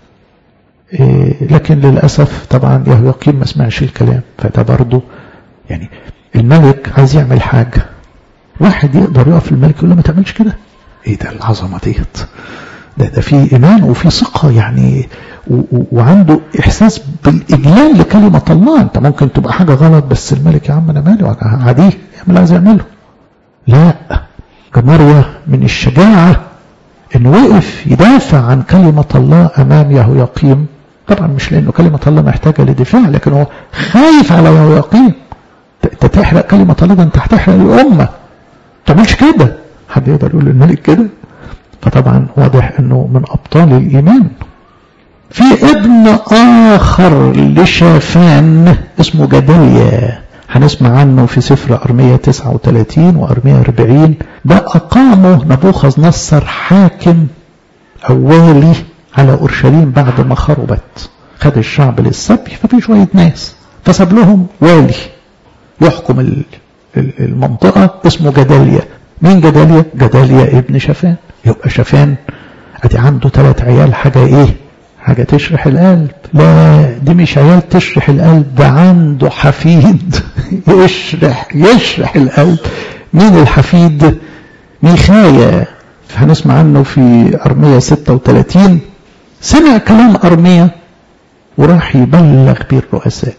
إيه لكن للاسف طبعا ياهو يقيم ما سمعش الكلام فده برضه يعني الملك عايز يعمل حاجه واحد يقدر يقف الملك يقول له ما تعملش كده ايه ده العظمه ديت ده ده في ايمان وفي ثقه يعني و و وعنده احساس بالاجلال لكلمه الله انت ممكن تبقى حاجه غلط بس الملك يا عم انا مالي عاديه يعمل عايز يعمله لا جماريا من الشجاعه انه وقف يدافع عن كلمه الله امام يهو يقيم طبعا مش لأنه كلمة الله محتاجة لدفاع لكن هو خايف على يقين انت تحرق كلمة الله ده انت هتحرق الأمة ما تعملش كده حد يقدر يقول للملك كده فطبعا واضح انه من ابطال الايمان في ابن اخر لشافان اسمه جدليا هنسمع عنه في سفر أرمية 39 وأرمية 40 ده أقامه نبوخذ نصر حاكم أو والي على أورشليم بعد ما خربت خد الشعب للسبي ففي شوية ناس فساب لهم والي يحكم المنطقة اسمه جداليا مين جداليا؟ جداليا ابن شافان يبقى شافان ادي عنده ثلاث عيال حاجة ايه حاجة تشرح القلب لا دي مش عيال تشرح القلب ده عنده حفيد يشرح يشرح القلب مين الحفيد ميخايا هنسمع عنه في أرمية 36 سمع كلام أرمية وراح يبلغ بيه الرؤساء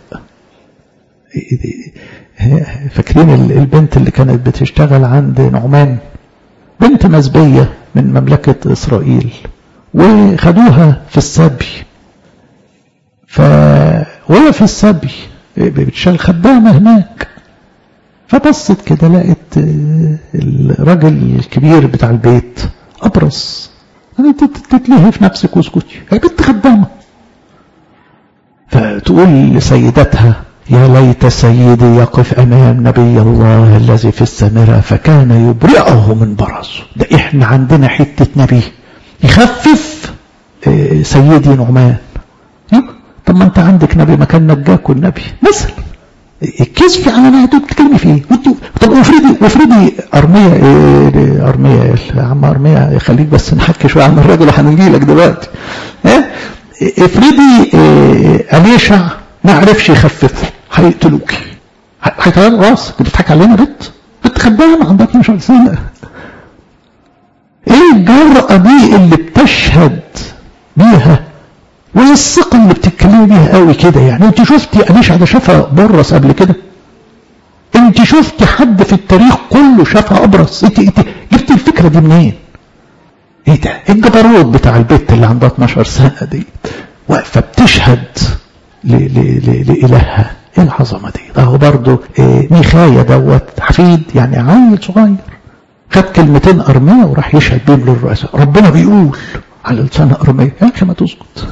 فاكرين البنت اللي كانت بتشتغل عند نعمان بنت مزبية من مملكة إسرائيل وخدوها في السبي فوهي في السبي بتشتغل خدامة هناك فبصت كده لقت الراجل الكبير بتاع البيت أبرص تتلهي في نفسك واسكتي هي بنت خدامة فتقول لسيدتها يا ليت سيدي يقف أمام نبي الله الذي في السمرة فكان يبرئه من برصه ده إحنا عندنا حتة نبي يخفف سيدي نعمان طب ما أنت عندك نبي مكان نجاك النبي مثلا الكذب على ما انتوا بتتكلمي فيه طب افرضي افرضي ارميه إيه ارميه يا عم ارميه خليك بس نحكي شويه عن الراجل وهنجي لك دلوقتي ها افرضي إيه اليشع ما عرفش يخففه هيقتلوكي هيطيروا راسك بتضحك علينا بنت بنت خدامه عندها 12 سنه ايه الجرأة دي اللي بتشهد بيها وايه الثقة اللي بتتكلمي بيها قوي كده يعني انت شفتي أليشع ده شافها برص قبل كده انت شفتي حد في التاريخ كله شافها أبرص انت انت جبتي الفكرة دي منين ايه ده الجبروت بتاع البيت اللي عندها 12 سنة دي واقفة بتشهد لإلهها ايه العظمة دي اهو برضه إيه ميخايا دوت حفيد يعني عيل صغير خد كلمتين أرمية وراح يشهد بيهم للرؤساء ربنا بيقول على لسان أرمية يا أخي ما تسكت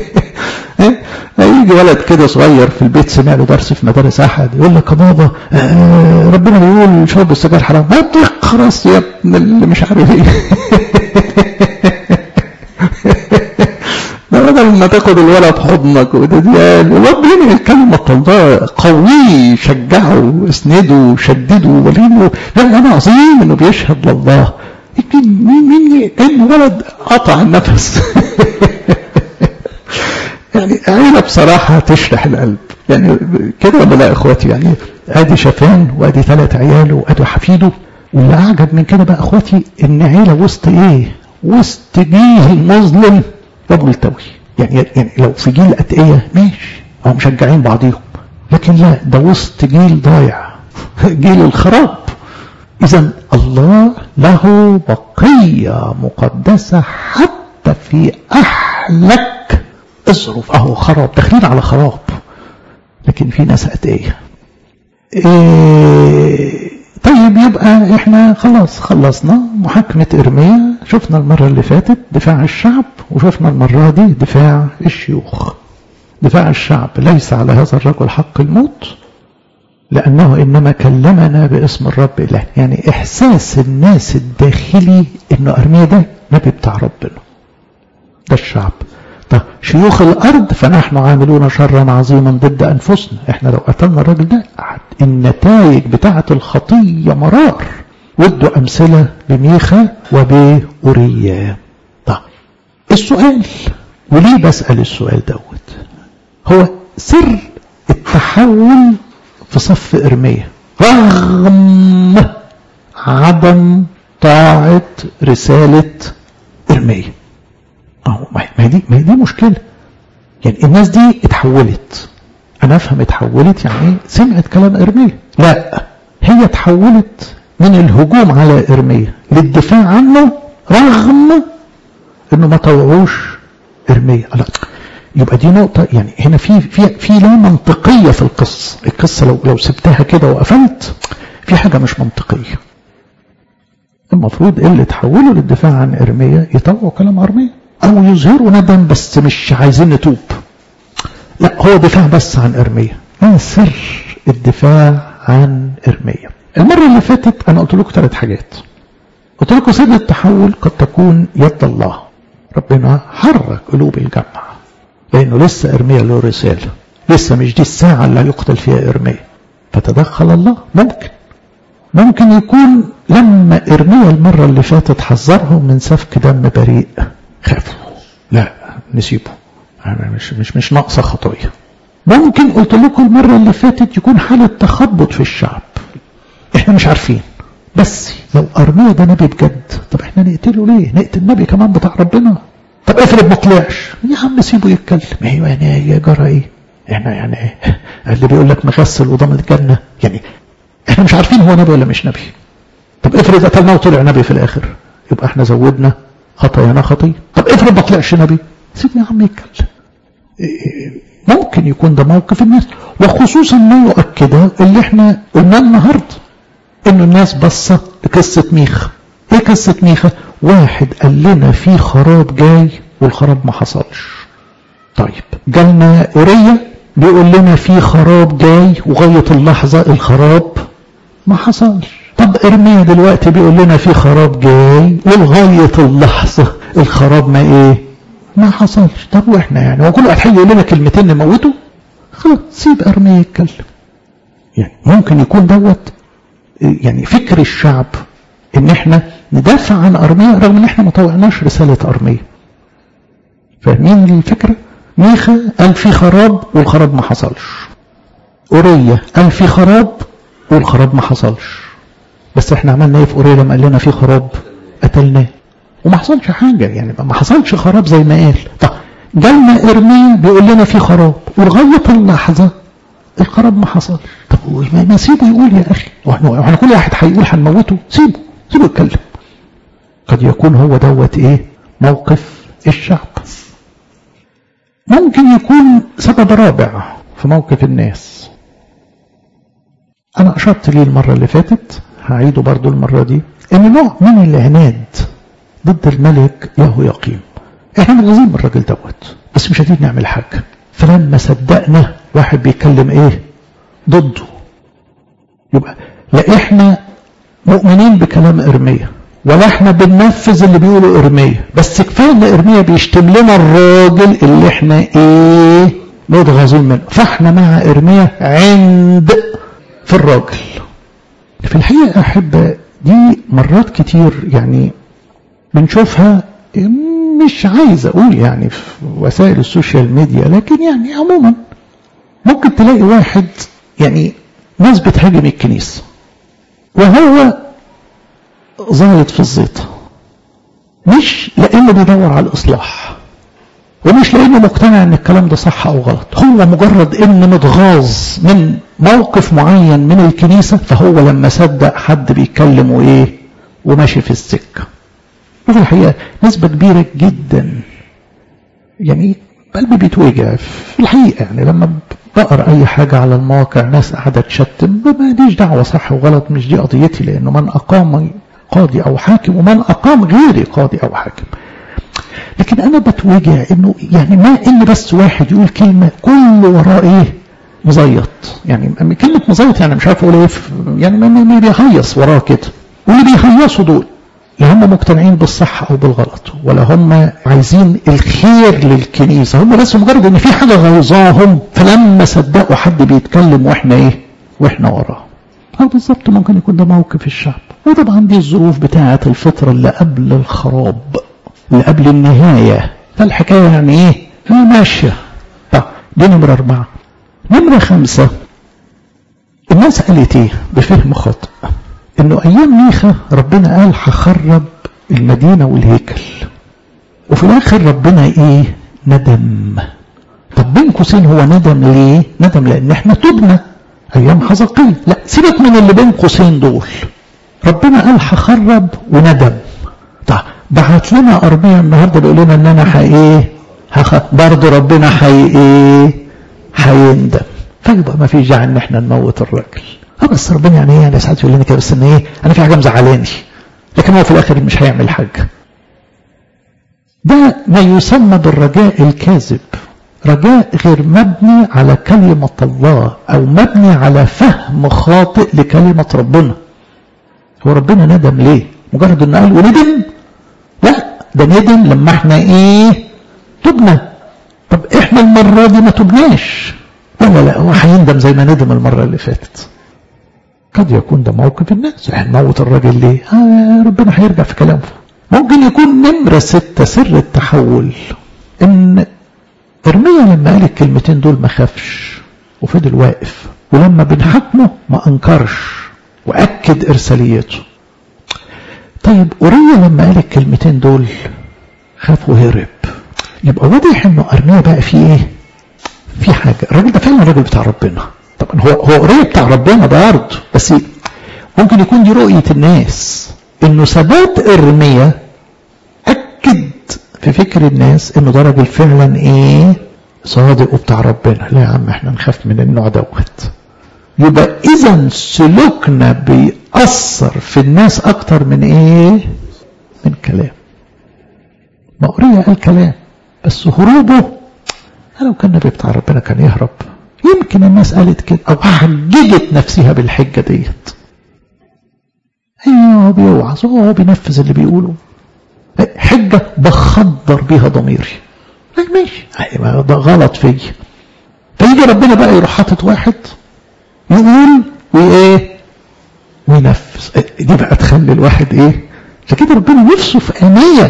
يجي ولد كده صغير في البيت سمع له درس في مدارس أحد يقول لك يا بابا آه ربنا بيقول شرب السجاير حرام ما تخرس يا ابن اللي مش عارف ايه ده بدل ما تاخد الولد حضنك وتديان ربنا الكلمة الله قوي شجعه اسنده شدده ولينه لا انا عظيم انه بيشهد لله مين مين كان ولد قطع النفس يعني عيلة بصراحة تشرح القلب يعني كده ولا لا اخواتي يعني ادي شافان وادي ثلاث عيال وادي حفيده واللي اعجب من كده بقى اخواتي ان عيلة وسط ايه وسط جيل مظلم رجل توي يعني, يعني لو في جيل اتقية ماشي او مشجعين بعضيهم لكن لا ده وسط جيل ضايع جيل الخراب إذا الله له بقية مقدسة حتى في أحلك الظروف أهو خراب داخلين على خراب لكن في ناس أتقية إيه طيب يبقى احنا خلاص خلصنا محاكمة إرميا شفنا المرة اللي فاتت دفاع الشعب وشفنا المرة دي دفاع الشيوخ دفاع الشعب ليس على هذا الرجل حق الموت لأنه إنما كلمنا باسم الرب إله يعني إحساس الناس الداخلي إنه أرميا ده نبي بتاع ربنا ده الشعب طب شيوخ الأرض فنحن عاملون شرا عظيما ضد أنفسنا إحنا لو قتلنا الراجل ده النتائج بتاعة الخطية مرار ودوا أمثلة بميخا وبأوريا طب السؤال وليه بسأل السؤال دوت هو سر التحول في صف إرمية رغم عدم طاعة رسالة إرمية أهو ما هي دي ما هي دي مشكلة يعني الناس دي اتحولت أنا أفهم اتحولت يعني سمعت كلام إرمية لا هي اتحولت من الهجوم على إرمية للدفاع عنه رغم إنه ما طوعوش إرمية لا يبقى دي نقطة يعني هنا في في في لا منطقية في القصة، القصة لو لو سبتها كده وقفلت في حاجة مش منطقية. المفروض اللي تحولوا للدفاع عن ارميا يطوعوا كلام ارميا او يظهروا ندم بس مش عايزين نتوب. لا هو دفاع بس عن ارميا. ما سر الدفاع عن ارميا؟ المرة اللي فاتت انا قلت لكم ثلاث حاجات. قلت لكم سر التحول قد تكون يد الله. ربنا حرك قلوب الجمع. لأنه لسه إرميا له رسالة لسه مش دي الساعة اللي هيقتل فيها إرميا فتدخل الله ممكن ممكن يكون لما إرميا المرة اللي فاتت حذرهم من سفك دم بريء خافوا لا نسيبه مش مش مش ناقصة خطية ممكن قلت لكم المرة اللي فاتت يكون حالة تخبط في الشعب احنا مش عارفين بس لو أرميا ده نبي بجد طب احنا نقتله ليه نقتل النبي كمان بتاع ربنا طب افرض ما طلعش يا عم سيبه يتكلم ايوه يعني يا جرى ايه احنا يعني ايه اللي بيقول لك مغسل وضم الجنه يعني احنا مش عارفين هو نبي ولا مش نبي طب افرض قتلناه وطلع نبي في الاخر يبقى احنا زودنا خطايانا خطيه طب افرض ما طلعش نبي سيبه يا عم يتكلم ممكن يكون ده موقف الناس وخصوصا ما يؤكده اللي احنا قلناه النهارده انه الناس بصه لقصه ميخا ايه قصه ميخا واحد قال لنا في خراب جاي والخراب ما حصلش طيب جالنا اوريا بيقول لنا في خراب جاي وغاية اللحظة الخراب ما حصلش طب ارميا دلوقتي بيقول لنا في خراب جاي ولغاية اللحظة الخراب ما ايه ما حصلش طب واحنا يعني هو كل واحد هيجي يقول لنا كلمتين نموته خلاص سيب ارميا يتكلم يعني ممكن يكون دوت يعني فكر الشعب ان احنا ندافع عن ارميا رغم ان احنا ما طوعناش رسالة ارميا فاهمين الفكرة ميخا قال في خراب والخراب ما حصلش اوريا قال في خراب والخراب ما حصلش بس احنا عملنا ايه في اوريا لما قال لنا في خراب قتلناه وما حصلش حاجة يعني ما حصلش خراب زي ما قال طب جالنا ارميا بيقول لنا في خراب ولغاية اللحظة الخراب ما حصلش طب ما سيبه يقول يا اخي واحنا كل واحد هيقول هنموته سيبه سيبه يتكلم قد يكون هو دوت ايه موقف الشعب ممكن يكون سبب رابع في موقف الناس انا اشرت ليه المرة اللي فاتت هعيده برضو المرة دي ان نوع من العناد ضد الملك يهو يقيم احنا متغاظين من الراجل دوت بس مش قادرين نعمل حاجة فلما صدقنا واحد بيتكلم ايه ضده يبقى لا احنا مؤمنين بكلام ارميا ولا احنا بننفذ اللي بيقوله ارميا بس كفايه ان ارميا بيشتم لنا الراجل اللي احنا ايه متغاظين منه فاحنا مع ارميا عند في الراجل في الحقيقه احب دي مرات كتير يعني بنشوفها مش عايز اقول يعني في وسائل السوشيال ميديا لكن يعني عموما ممكن تلاقي واحد يعني ناس بتهاجم الكنيسه وهو زايد في الزيطة مش لأنه بيدور على الإصلاح ومش لأنه مقتنع أن الكلام ده صح أو غلط هو مجرد أن متغاظ من موقف معين من الكنيسة فهو لما صدق حد بيتكلم وإيه وماشي في السكة وفي الحقيقة نسبة كبيرة جدا يعني قلبي بيتوجع في الحقيقة يعني لما بقرا اي حاجه على المواقع ناس قاعده تشتم ماليش دعوه صح وغلط مش دي قضيتي لانه من اقام قاضي او حاكم ومن اقام غيري قاضي او حاكم لكن انا بتوجع انه يعني ما ان بس واحد يقول كلمه كل وراه ايه مزيط يعني كلمه مزيط يعني مش عارف اقول ايه يعني ما بيهيص وراه كده واللي بيهيصوا دول لا هم مقتنعين بالصح او بالغلط ولا هم عايزين الخير للكنيسه هم بس مجرد ان في حاجه غيظاهم فلما صدقوا حد بيتكلم واحنا ايه واحنا وراه اه بالظبط ممكن يكون ده موقف الشعب وطبعا دي الظروف بتاعه الفتره اللي قبل الخراب اللي قبل النهايه فالحكايه يعني ايه هي ماشيه طب دي نمره اربعه نمره خمسه الناس قالت ايه بفهم خاطئ انه ايام ميخا ربنا قال هخرب المدينة والهيكل وفي الاخر ربنا ايه ندم طب بين قوسين هو ندم ليه ندم لان احنا تبنا ايام حزقية لا سيبك من اللي بين قوسين دول ربنا قال هخرب وندم طب بعت لنا ارميا النهارده بيقول لنا ان انا ايه برضه ربنا حي ايه هيندم فيبقى ما فيش داعي ان احنا نموت الراجل اه بس ربنا يعني ايه يعني ساعات يقول لنا كده بس ان ايه انا في حاجه مزعلاني لكن هو في الاخر مش هيعمل حاجه ده ما يسمى بالرجاء الكاذب رجاء غير مبني على كلمة الله أو مبني على فهم خاطئ لكلمة ربنا هو ربنا ندم ليه مجرد انه قال وندم لا ده ندم لما احنا ايه تبنا طب احنا المرة دي ما تبناش لا لا لا هو هيندم زي ما ندم المرة اللي فاتت قد يكون ده موقف الناس هنموت الراجل ليه آه ربنا هيرجع في كلامه ممكن يكون نمرة ستة سر التحول ان ارميا لما قال الكلمتين دول ما خافش وفضل واقف ولما بنحاكمه ما انكرش واكد ارساليته طيب اوريا لما قال الكلمتين دول خاف وهرب يبقى واضح انه ارميا بقى فيه ايه في حاجه الراجل ده فعلا الراجل بتاع ربنا طبعا هو هو اوريا بتاع ربنا برضه بس ممكن يكون دي رؤيه الناس انه ثبات ارميا اكد في فكر الناس انه ده راجل فعلا ايه صادق وبتاع ربنا لا يا عم احنا نخاف من النوع دوت يبقى اذا سلوكنا بيأثر في الناس اكتر من ايه من كلام ما أوريا قال كلام بس هروبه لو كان النبي بتاع ربنا كان يهرب يمكن الناس قالت كده او حججت نفسها بالحجه ديت ايوه هو بيوعظ هو بينفذ اللي بيقوله حجة بخدر بيها ضميري ماشي ده غلط فيا فيجي ربنا بقى يروح حاطط واحد يقول وايه وينفذ دي بقى تخلي الواحد ايه عشان كده ربنا نفسه في آنية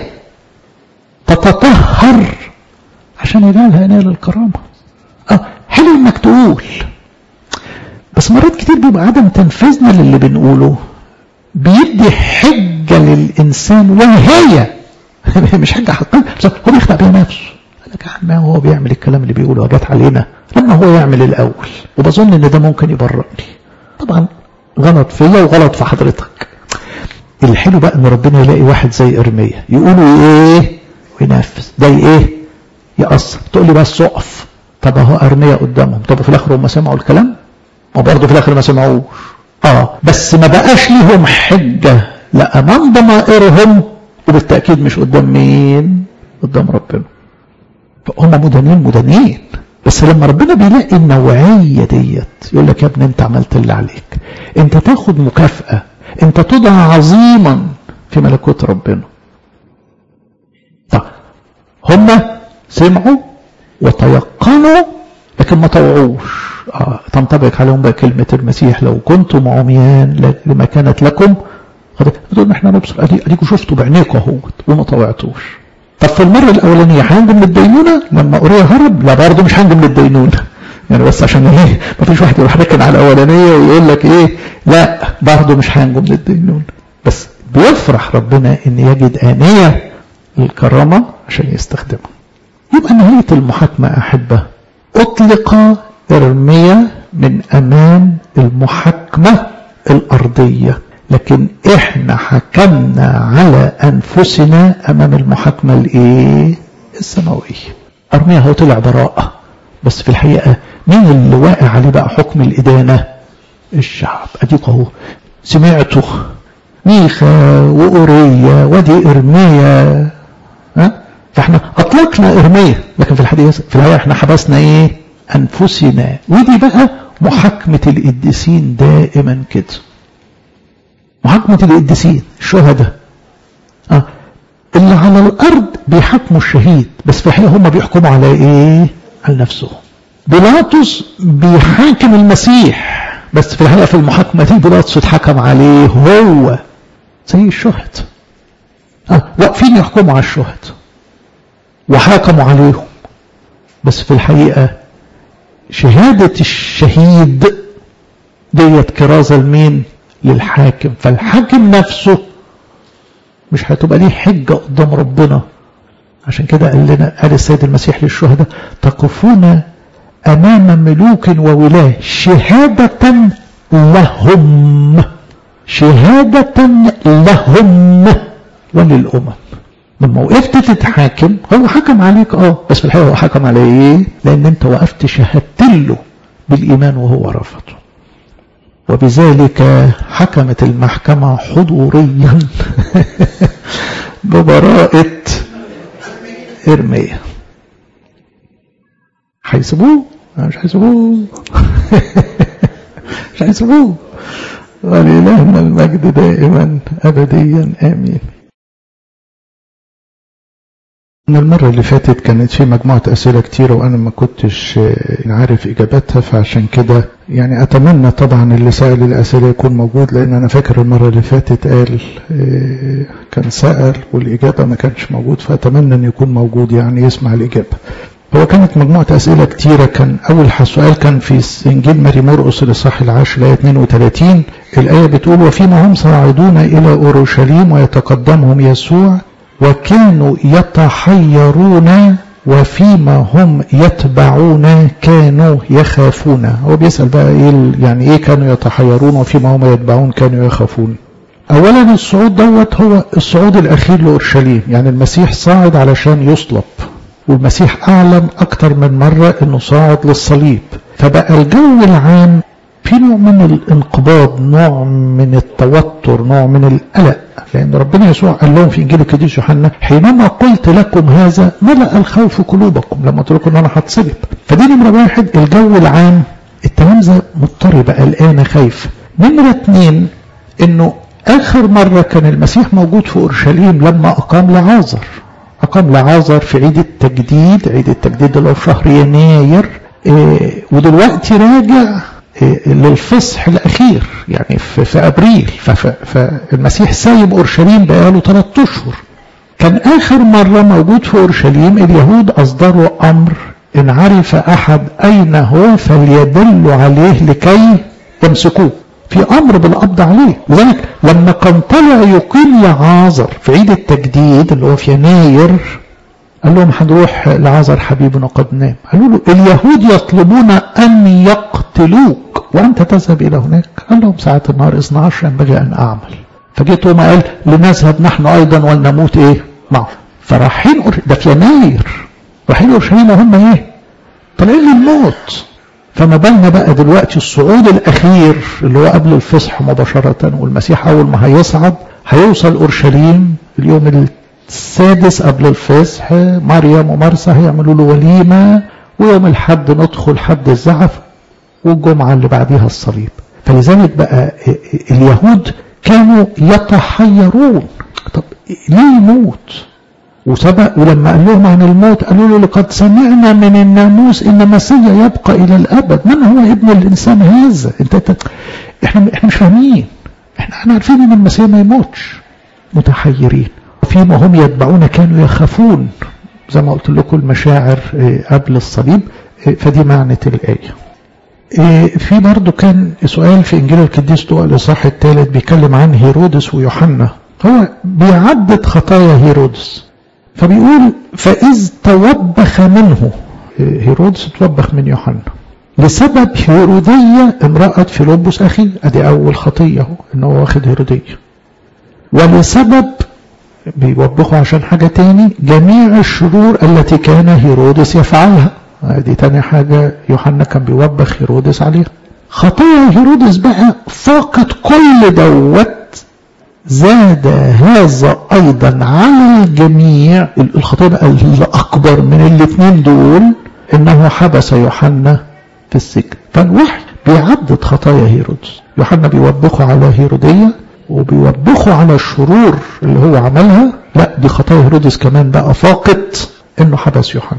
تتطهر عشان يجعلها آنية للكرامة اه حلو انك تقول بس مرات كتير بيبقى عدم تنفيذنا للي بنقوله بيدي حجة للإنسان وهي مش حجة حقيقية هو بيخدع بيها نفسه قال لك يا عم هو بيعمل الكلام اللي بيقوله جات علينا لما هو يعمل الأول وبظن إن ده ممكن يبرئني طبعا غلط فيا وغلط في حضرتك الحلو بقى إن ربنا يلاقي واحد زي إرميا يقولوا إيه وينفذ ده إيه يأثر تقول لي بس اقف طب اهو أرميا قدامهم طب في الآخر هم سمعوا الكلام وبرضه في الآخر ما سمعوش اه بس ما بقاش لهم حجة لا امام ضمائرهم وبالتأكيد مش قدام مين قدام ربنا هم مدانين مدانين بس لما ربنا بيلاقي النوعية ديت يقول لك يا ابني انت عملت اللي عليك انت تاخد مكافأة انت تدعى عظيما في ملكوت ربنا طب هم سمعوا وتيقنوا لكن ما طوعوش آه تنطبق عليهم بقى كلمة المسيح لو كنتم عميان لما كانت لكم بتقول احنا نبصر اديكوا شفتوا بعينيكوا اهوت وما طوعتوش طب في المرة الأولانية هنجم للدينونة لما أوريا هرب لا برضه مش هنجم للدينونة يعني بس عشان ايه ما فيش واحد يروح ركن على الأولانية ويقول لك ايه لا برضه مش هنجم للدينونة بس بيفرح ربنا ان يجد آنية للكرامة عشان يستخدمها يبقى نهاية المحاكمة أحبة أطلق إرميا من أمام المحاكمة الأرضية لكن إحنا حكمنا على أنفسنا أمام المحاكمة الإيه؟ السماوية أرميا هو طلع براءة بس في الحقيقة مين اللي واقع عليه بقى حكم الإدانة؟ الشعب أديك أهو سمعته ميخا وأوريا ودي إرميا ها؟ فاحنا أطلقنا إرميا لكن في الحقيقة في الحقيقة احنا حبسنا إيه؟ أنفسنا ودي بقى محاكمة القديسين دائما كده محاكمة القديسين الشهداء آه. اللي على الأرض بيحاكموا الشهيد بس في الحقيقة هم بيحكموا على إيه؟ على نفسهم بيلاطس بيحاكم المسيح بس في الحقيقة في المحاكمة دي بيلاطس اتحكم عليه هو زي الشهد آه. واقفين يحكموا على الشهد وحاكموا عليهم بس في الحقيقة شهادة الشهيد ديت كرازة لمين للحاكم فالحاكم نفسه مش هتبقى ليه حجة قدام ربنا عشان كده قال لنا قال السيد المسيح للشهداء تقفون أمام ملوك وولاة شهادة لهم شهادة لهم وللأمم لما وقفت تتحاكم هو حكم عليك اه بس في الحقيقه هو حكم على ايه؟ لان انت وقفت شهدت له بالايمان وهو رفضه. وبذلك حكمت المحكمه حضوريا ببراءه ارميا. هيسيبوه؟ مش هيسيبوه مش هيسيبوه ولإلهنا المجد دائما أبديا آمين من المرة اللي فاتت كانت في مجموعة أسئلة كتيرة وأنا ما كنتش عارف إجاباتها فعشان كده يعني أتمنى طبعا اللي سأل الأسئلة يكون موجود لأن أنا فاكر المرة اللي فاتت قال كان سأل والإجابة ما كانش موجود فأتمنى أن يكون موجود يعني يسمع الإجابة هو كانت مجموعة أسئلة كتيرة كان أول سؤال كان في إنجيل ماري مرقس الإصحاح العاشر الآية 32 الآية بتقول وفيما هم صاعدون إلى أورشليم ويتقدمهم يسوع وكانوا يتحيرون وفيما هم يتبعون كانوا يخافون هو بيسأل بقى إيه يعني إيه كانوا يتحيرون وفيما هم يتبعون كانوا يخافون أولا الصعود دوت هو الصعود الأخير لأورشليم يعني المسيح صاعد علشان يصلب والمسيح أعلن أكتر من مرة أنه صاعد للصليب فبقى الجو العام في نوع من الانقباض نوع من التوتر نوع من القلق لأن ربنا يسوع قال لهم في إنجيل القديس يوحنا حينما قلت لكم هذا ملأ الخوف قلوبكم لما قلت لكم أن أنا هتصلب فدي نمرة واحد الجو العام التلامذة مضطربة قلقانة خايفة نمرة اتنين إنه آخر مرة كان المسيح موجود في أورشليم لما أقام لعازر أقام لعازر في عيد التجديد عيد التجديد اللي هو في شهر يناير إيه ودلوقتي راجع إيه للفصح الأخير يعني في, في أبريل فالمسيح سايب أورشليم بقاله ثلاثة أشهر كان آخر مرة موجود في أورشليم اليهود أصدروا أمر إن عرف أحد أين هو فليدل عليه لكي يمسكوه في امر بالقبض عليه لذلك لما كان طلع يقيم لعازر في عيد التجديد اللي هو في يناير قال لهم هنروح لعازر حبيبنا قد نام قالوا له اليهود يطلبون ان يقتلوك وانت تذهب الى هناك قال لهم ساعة النهار 12 ينبغي ان اعمل فجيت وما قال لنذهب نحن ايضا ولنموت ايه معه فرايحين ده في يناير رايحين اورشليم وهم ايه طالعين للموت فما بالنا بقى دلوقتي الصعود الأخير اللي هو قبل الفصح مباشرة والمسيح أول ما هيصعد هيوصل أورشليم اليوم السادس قبل الفصح مريم ومرسى هيعملوا له وليمة ويوم الحد ندخل حد الزعف والجمعة اللي بعديها الصليب فلذلك بقى اليهود كانوا يتحيرون طب ليه يموت وسبق ولما قال لهم عن الموت قالوا له لقد سمعنا من الناموس ان مسيا يبقى الى الابد من هو ابن الانسان هذا انت, انت احنا احنا مش فاهمين احنا احنا عارفين ان المسيح ما يموتش متحيرين وفيما هم يتبعون كانوا يخافون زي ما قلت لكم المشاعر قبل الصليب فدي معنى الايه في برضه كان سؤال في انجيل القديس لوقا الاصحاح الثالث بيتكلم عن هيرودس ويوحنا هو بيعدد خطايا هيرودس فبيقول فإذ توبخ منه هيرودس توبخ من يوحنا لسبب هيرودية امرأة فيلبس أخي أدي أول خطية إنه واخد هيرودية ولسبب بيوبخوا عشان حاجة تاني جميع الشرور التي كان هيرودس يفعلها دي تاني حاجة يوحنا كان بيوبخ هيرودس عليها خطايا هيرودس بقى فاقت كل دوت زاد هذا ايضا على الجميع الخطيئه بقى الاكبر من الاثنين دول انه حبس يوحنا في السجن فالوحي بيعدد خطايا هيرودس يوحنا بيوبخه على هيروديه وبيوبخه على الشرور اللي هو عملها لا دي خطايا هيرودس كمان بقى فاقت انه حبس يوحنا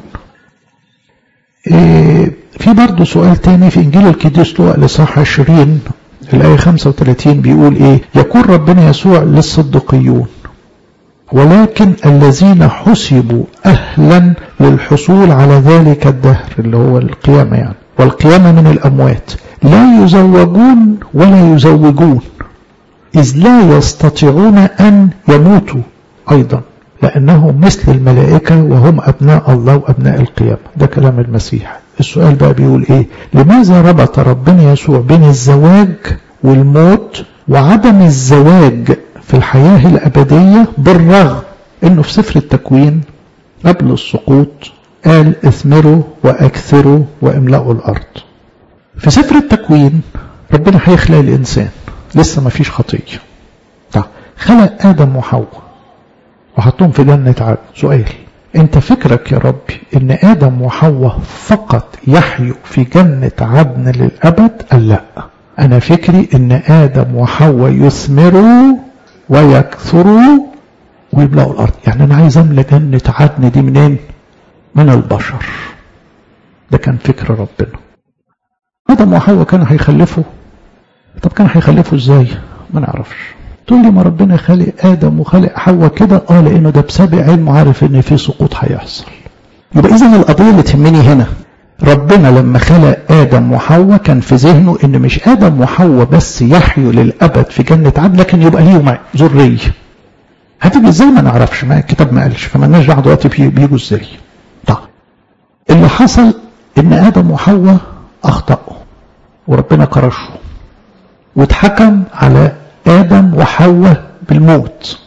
إيه في برضه سؤال تاني في انجيل القديس لوقا الاصحاح 20 الآية 35 بيقول إيه يقول ربنا يسوع للصدقيون ولكن الذين حسبوا أهلا للحصول على ذلك الدهر اللي هو القيامة يعني والقيامة من الأموات لا يزوجون ولا يزوجون إذ لا يستطيعون أن يموتوا أيضا لأنهم مثل الملائكة وهم أبناء الله وأبناء القيامة ده كلام المسيح السؤال بقى بيقول ايه لماذا ربط ربنا يسوع بين الزواج والموت وعدم الزواج في الحياة الأبدية بالرغم انه في سفر التكوين قبل السقوط قال اثمروا واكثروا واملأوا الارض في سفر التكوين ربنا هيخلق الانسان لسه ما فيش خطيه طيب خلق ادم وحواء وحطهم في جنه عدن سؤال انت فكرك يا ربي ان ادم وحواء فقط يحيوا في جنه عدن للابد قال لا انا فكري ان ادم وحواء يثمروا ويكثروا ويملأوا الارض يعني انا عايز املى جنه عدن دي منين من البشر ده كان فكر ربنا ادم وحواء كانوا هيخلفوا طب كانوا هيخلفوا ازاي ما نعرفش تقول لي ما ربنا خالق ادم وخالق حواء كده اه لانه ده بسابق علمه عارف ان في سقوط هيحصل يبقى اذا القضيه اللي تهمني هنا ربنا لما خلق ادم وحواء كان في ذهنه ان مش ادم وحواء بس يحيوا للابد في جنه عدن لكن يبقى ليهم ذريه هتيجي ازاي ما نعرفش ما الكتاب ما قالش فما لناش دعوه دلوقتي بيجوا ازاي طيب اللي حصل ان ادم وحواء اخطاوا وربنا كرشه واتحكم على ادم وحواء بالموت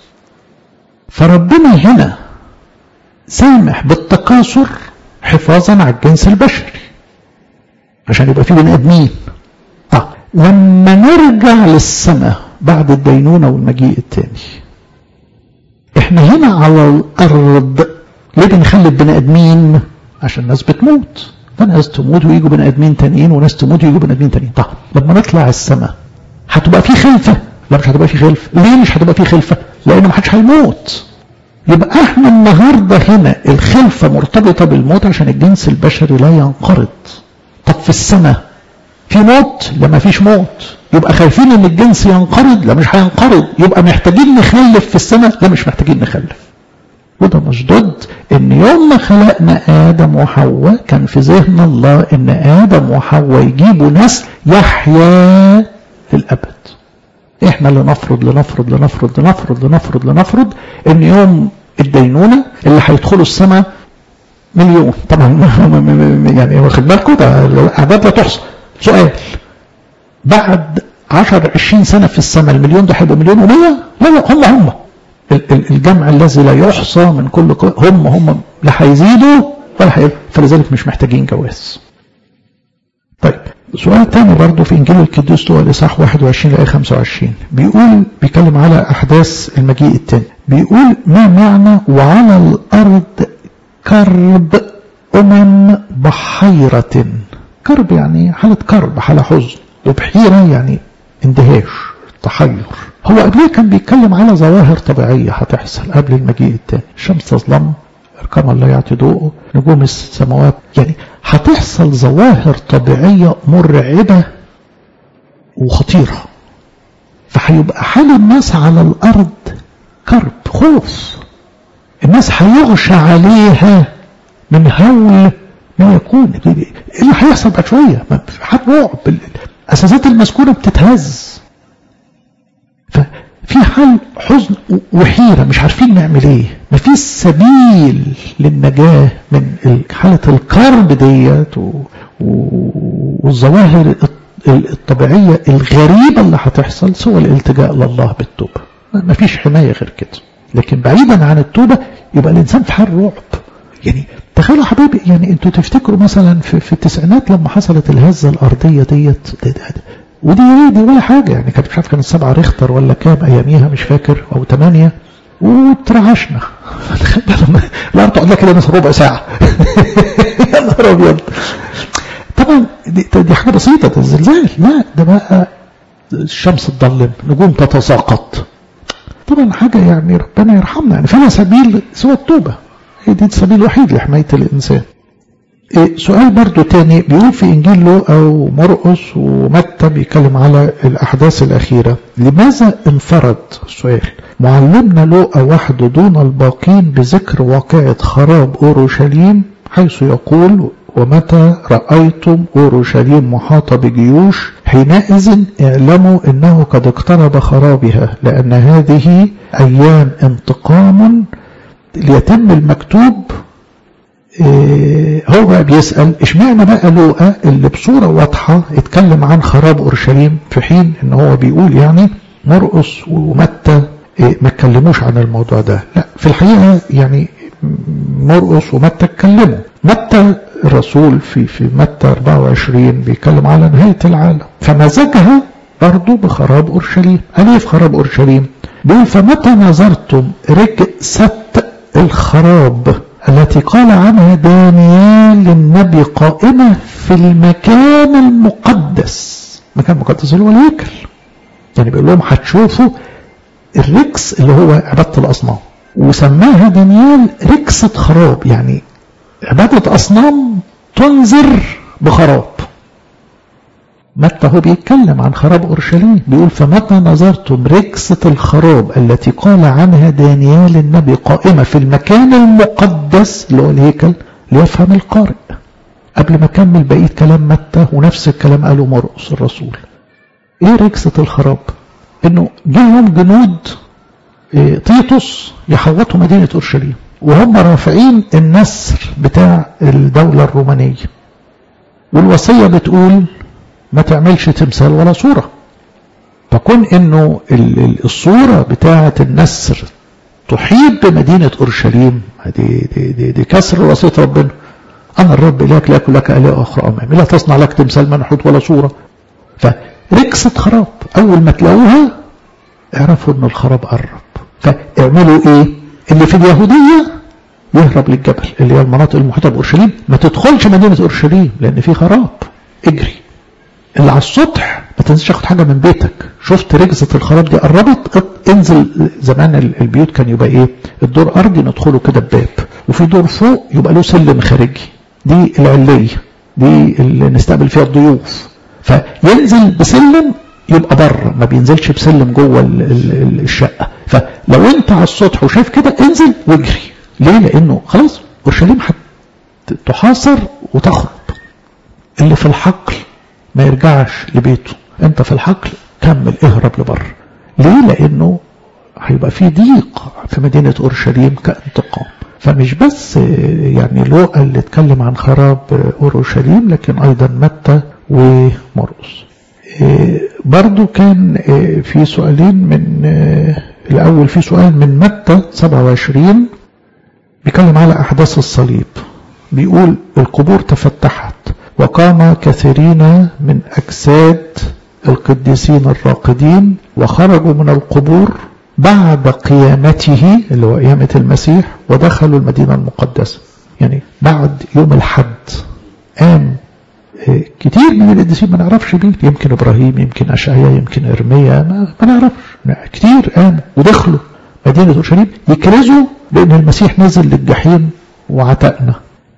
فربنا هنا سامح بالتكاثر حفاظا على الجنس البشري عشان يبقى في بني ادمين اه لما نرجع للسماء بعد الدينونه والمجيء الثاني احنا هنا على الارض ليه بنخلي بني ادمين عشان الناس بتموت فناس تموت ويجوا بني ادمين تانيين وناس تموت ويجوا بني ادمين تانيين طب لما نطلع السماء هتبقى في خلفه لا مش هتبقى في خلفه ليه مش هتبقى في خلفه لان ما حدش هيموت يبقى احنا النهارده هنا الخلفه مرتبطه بالموت عشان الجنس البشري لا ينقرض طب في السماء في موت لا ما فيش موت يبقى خايفين ان الجنس ينقرض لا مش هينقرض يبقى محتاجين نخلف في السماء لا مش محتاجين نخلف وده مش ضد ان يوم ما خلقنا ادم وحواء كان في ذهن الله ان ادم وحواء يجيبوا ناس يحيا للابد احنا اللي نفرض لنفرض لنفرض لنفرض لنفرض لنفرض ان يوم الدينونه اللي هيدخلوا السماء مليون طبعا يعني واخد بالكم ده الاعداد لا تحصى سؤال بعد 10 20 سنه في السماء المليون ده هيبقى مليون و100 لا لا هم هم الجمع الذي لا يحصى من كل هم هم لا هيزيدوا ولا هيقلوا فلذلك مش محتاجين جواز طيب سؤال تاني برضه في انجيل القديس هو الاصحاح 21 لايه 25 بيقول بيتكلم على احداث المجيء التاني بيقول ما معنى وعلى الارض كرب امم بحيره كرب يعني حاله كرب حاله حزن وبحيره يعني اندهاش تحير هو قبليه كان بيتكلم على ظواهر طبيعيه هتحصل قبل المجيء التاني الشمس تظلم القمر لا يعطي ضوءه نجوم السماوات يعني هتحصل ظواهر طبيعية مرعبة وخطيرة فهيبقى حال الناس على الأرض كرب خوف الناس هيغشى عليها من هول ما يكون ايه اللي هيحصل بعد شوية حد رعب الأساسات المسكونة بتتهز ففي حال حزن وحيرة مش عارفين نعمل ايه مفيش سبيل للنجاة من حالة الكرب ديت والظواهر الطبيعية الغريبة اللي هتحصل سوى الالتجاء لله بالتوبة مفيش حماية غير كده لكن بعيدا عن التوبة يبقى الإنسان في حال رعب يعني تخيلوا حبايبي يعني انتوا تفتكروا مثلا في, في التسعينات لما حصلت الهزة الأرضية ديت ده ده ده ودي دي ولا حاجة يعني كانت مش عارف كانت سبعة ريختر ولا كام أياميها مش فاكر أو ثمانية وترعشنا الأرض تقعد لها كده مثلا ربع ساعة يا نهار أبيض طبعا دي, دي حاجة بسيطة ده الزلزال لا ده بقى الشمس تضلم نجوم تتساقط طبعا حاجة يعني ربنا يرحمنا يعني فيها سبيل سوى التوبة هي دي السبيل الوحيد لحماية الإنسان إيه سؤال برضو تاني بيقول في إنجيل لوقا ومرقس ومتى بيتكلم على الأحداث الأخيرة لماذا انفرد السؤال معلمنا لوقا وحده دون الباقين بذكر واقعة خراب أورشليم حيث يقول ومتى رأيتم أورشليم محاطة بجيوش حينئذ اعلموا أنه قد اقترب خرابها لأن هذه أيام انتقام ليتم المكتوب إيه هو بقى بيسأل اشمعنى بقى لوقا اللي بصورة واضحة اتكلم عن خراب أورشليم في حين ان هو بيقول يعني مرقس ومتى ما اتكلموش عن الموضوع ده لا في الحقيقة يعني مرقص ومتى اتكلموا متى الرسول في في متى 24 بيتكلم على نهاية العالم فمزجها برضه بخراب أورشليم قال ايه في خراب أورشليم بيقول فمتى نظرتم رجسة الخراب التي قال عنها دانيال النبي قائمة في المكان المقدس مكان مقدس اللي هو الهيكل يعني بيقول لهم هتشوفوا الركس اللي هو عبادة الأصنام وسماها دانيال ركسة خراب يعني عبادة أصنام تنذر بخراب متى هو بيتكلم عن خراب أورشليم بيقول فمتى نظرتم ركسة الخراب التي قال عنها دانيال النبي قائمة في المكان المقدس اللي هو الهيكل ليفهم القارئ قبل ما كمل بقية كلام متى ونفس الكلام قاله مرقس الرسول ايه ركسة الخراب انه جيهم جنود إيه تيتوس يحوطوا مدينة اورشليم وهم رافعين النسر بتاع الدولة الرومانية والوصية بتقول ما تعملش تمثال ولا صورة فكون انه الصورة بتاعة النسر تحيط بمدينة اورشليم دي, دي, دي, دي كسر وصية ربنا انا الرب الهك لا يكن لك اله اخرى امامي لا تصنع لك تمثال منحوت ولا صورة فركسة خراب اول ما تلاقوها اعرفوا ان الخراب قرب فاعملوا ايه اللي في اليهودية يهرب للجبل اللي هي المناطق المحيطة بأورشليم ما تدخلش مدينة أورشليم لأن في خراب اجري اللي على السطح ما تنساش تاخد حاجة من بيتك شفت رجزة الخراب دي قربت انزل زمان البيوت كان يبقى ايه الدور أرضي ندخله كده بباب وفي دور فوق يبقى له سلم خارجي دي العلية دي اللي نستقبل فيها الضيوف فينزل بسلم يبقى بره ما بينزلش بسلم جوه الشقة فلو انت على السطح وشايف كده انزل واجري ليه لانه خلاص اورشليم هتحاصر وتخرب اللي في الحقل ما يرجعش لبيته انت في الحقل كمل اهرب لبره ليه لانه هيبقى في ضيق في مدينة اورشليم كانتقام فمش بس يعني لوقا اللي اتكلم عن خراب اورشليم لكن ايضا متى ومرقس برضو كان في سؤالين من الأول في سؤال من متى 27 بيتكلم على أحداث الصليب بيقول القبور تفتحت وقام كثيرين من أجساد القديسين الراقدين وخرجوا من القبور بعد قيامته اللي هو قيامة المسيح ودخلوا المدينة المقدسة يعني بعد يوم الحد قام كتير من القديسين ما نعرفش بيه يمكن ابراهيم يمكن اشعياء يمكن ارميا ما, ما نعرفش كتير قاموا ودخلوا مدينه اورشليم يكرزوا بان المسيح نزل للجحيم وعتقنا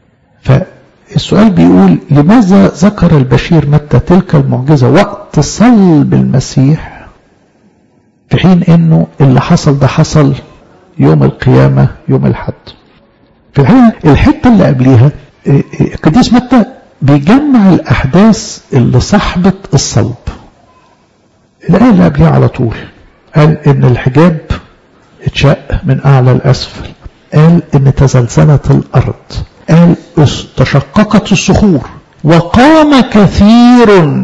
فالسؤال بيقول لماذا ذكر البشير متى تلك المعجزه وقت صلب المسيح في حين انه اللي حصل ده حصل يوم القيامه يوم الحد في الحقيقه الحته اللي قبليها القديس متى بيجمع الأحداث اللي صاحبت الصلب الآية اللي قبلها على طول قال إن الحجاب اتشق من أعلى لأسفل قال إن تزلزلت الأرض قال تشققت الصخور وقام كثير من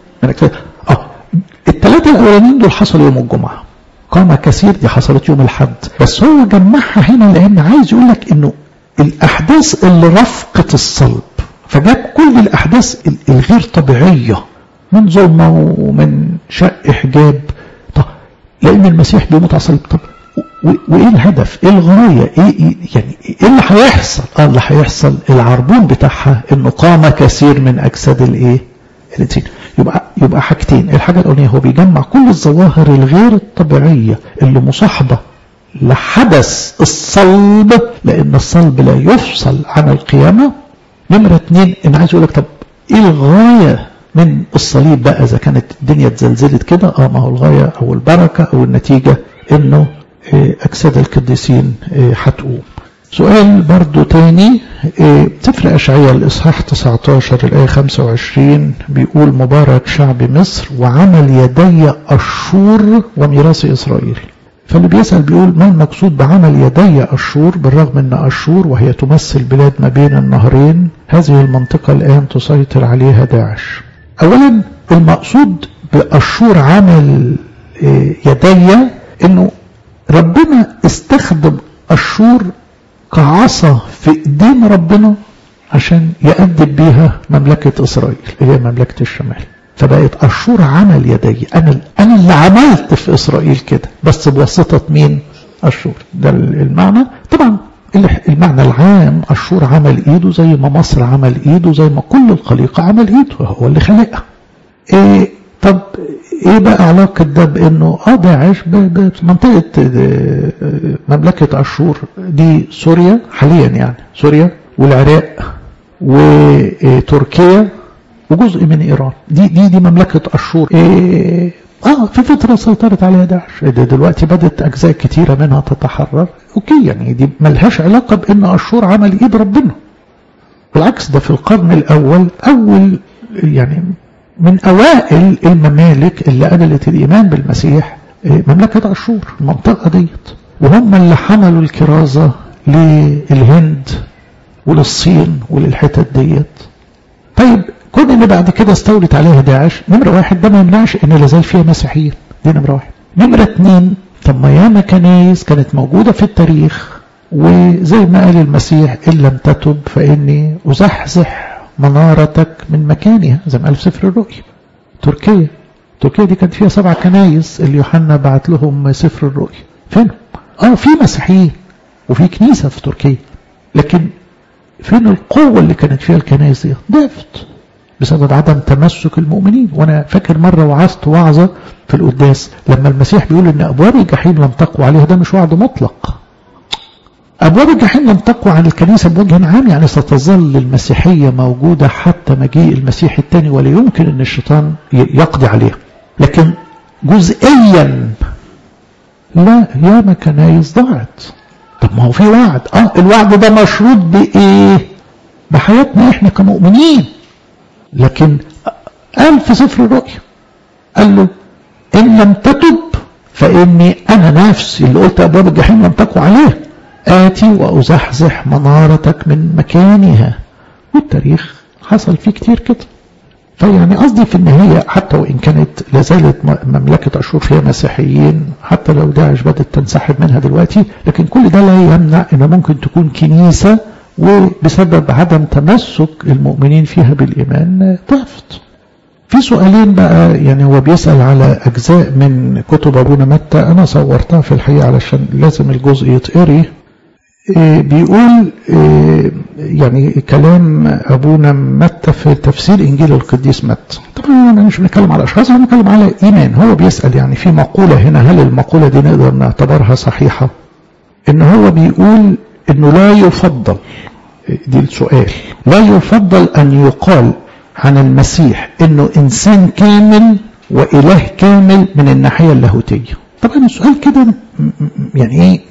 آه الثلاثة الأولانيين دول حصلوا يوم الجمعة قام كثير دي حصلت يوم الحد بس هو جمعها هنا لأن عايز يقول لك إنه الأحداث اللي رفقت الصلب فجاب كل الأحداث الغير طبيعية من ظلمة ومن شق حجاب طب لأن المسيح بيموت على الصليب طب وإيه الهدف؟ إيه الغاية؟ إيه يعني إيه اللي هيحصل؟ آه اللي هيحصل العربون بتاعها إنه قام كثير من أجساد الإيه؟ الإنسان يبقى يبقى حاجتين، الحاجة الأولانية هو بيجمع كل الظواهر الغير الطبيعية اللي مصاحبة لحدث الصلب لأن الصلب لا يفصل عن القيامة نمرة اتنين ان عايز اقول لك طب ايه الغاية من الصليب بقى اذا كانت الدنيا اتزلزلت كده اه ما هو الغاية او البركة او النتيجة انه اجساد القديسين هتقوم سؤال برضو تاني سفر اشعياء الاصحاح 19 الايه 25 بيقول مبارك شعب مصر وعمل يدي اشور وميراث اسرائيل فاللي بيسأل بيقول ما المقصود بعمل يدي أشور بالرغم أن أشور وهي تمثل بلاد ما بين النهرين هذه المنطقة الآن تسيطر عليها داعش أولا المقصود بأشور عمل يدي أنه ربنا استخدم أشور كعصا في ايدين ربنا عشان يأدب بيها مملكة إسرائيل اللي هي مملكة الشمال فبقت أشور عمل يدي أنا أنا اللي عملت في إسرائيل كده بس بواسطة مين؟ أشور ده المعنى طبعا المعنى العام أشور عمل إيده زي ما مصر عمل إيده زي ما كل الخليقة عمل إيده هو اللي خلقها إيه طب ايه بقى علاقة ده بانه اه داعش بمنطقة مملكة اشور دي سوريا حاليا يعني سوريا والعراق وتركيا وجزء من ايران دي دي دي مملكة اشور إيه اه في فترة سيطرت عليها داعش دلوقتي بدت اجزاء كتيرة منها تتحرر اوكي يعني دي ملهاش علاقة بان اشور عمل ايد ربنا بالعكس ده في القرن الاول اول يعني من أوائل الممالك اللي قبلت الإيمان بالمسيح مملكة أشور المنطقة ديت وهم اللي حملوا الكرازة للهند وللصين وللحتت ديت طيب كون ان بعد كده استولت عليها داعش نمرة واحد ده ما يمنعش ان لازال فيها مسيحيين دي نمرة واحد نمرة اتنين طب ما ياما كنايس كانت موجودة في التاريخ وزي ما قال المسيح إن لم تتب فإني أزحزح منارتك من مكانها زي ما قال في سفر الرؤيا تركيا تركيا دي كانت فيها سبع كنايس اللي يوحنا بعت لهم سفر الرؤيا فين اه في مسيحيين وفي كنيسة في تركيا لكن فين القوة اللي كانت فيها الكنائس دي ضعفت بسبب عدم تمسك المؤمنين وانا فاكر مرة وعظت وعظة في القداس لما المسيح بيقول ان ابواب الجحيم لم تقوى عليها ده مش وعد مطلق أبواب الجحيم لم تقوى عن الكنيسة بوجه عام يعني ستظل المسيحية موجودة حتى مجيء المسيح الثاني ولا يمكن أن الشيطان يقضي عليها لكن جزئيا لا ياما كنايس ضاعت طب ما هو في وعد اه الوعد ده مشروط بايه بحياتنا احنا كمؤمنين لكن قال في سفر الرؤيا قال له ان لم تتب فاني انا نفسي اللي قلت ابواب الجحيم لم تقوى عليه آتي وأزحزح منارتك من مكانها والتاريخ حصل فيه كتير كده فيعني قصدي في النهاية حتى وإن كانت لازالت مملكة أشور فيها مسيحيين حتى لو داعش بدأت تنسحب منها دلوقتي لكن كل ده لا يمنع أن ممكن تكون كنيسة وبسبب عدم تمسك المؤمنين فيها بالإيمان ضعفت في سؤالين بقى يعني هو بيسأل على أجزاء من كتب أبونا متى أنا صورتها في الحقيقة علشان لازم الجزء يتقري بيقول يعني كلام أبونا متى في تفسير إنجيل القديس متى طبعا أنا مش بنتكلم على أشخاص أنا بنتكلم على إيمان هو بيسأل يعني في مقولة هنا هل المقولة دي نقدر نعتبرها صحيحة إن هو بيقول إنه لا يفضل دي السؤال لا يفضل أن يقال عن المسيح إنه إنسان كامل وإله كامل من الناحية اللاهوتية طبعا السؤال كده يعني إيه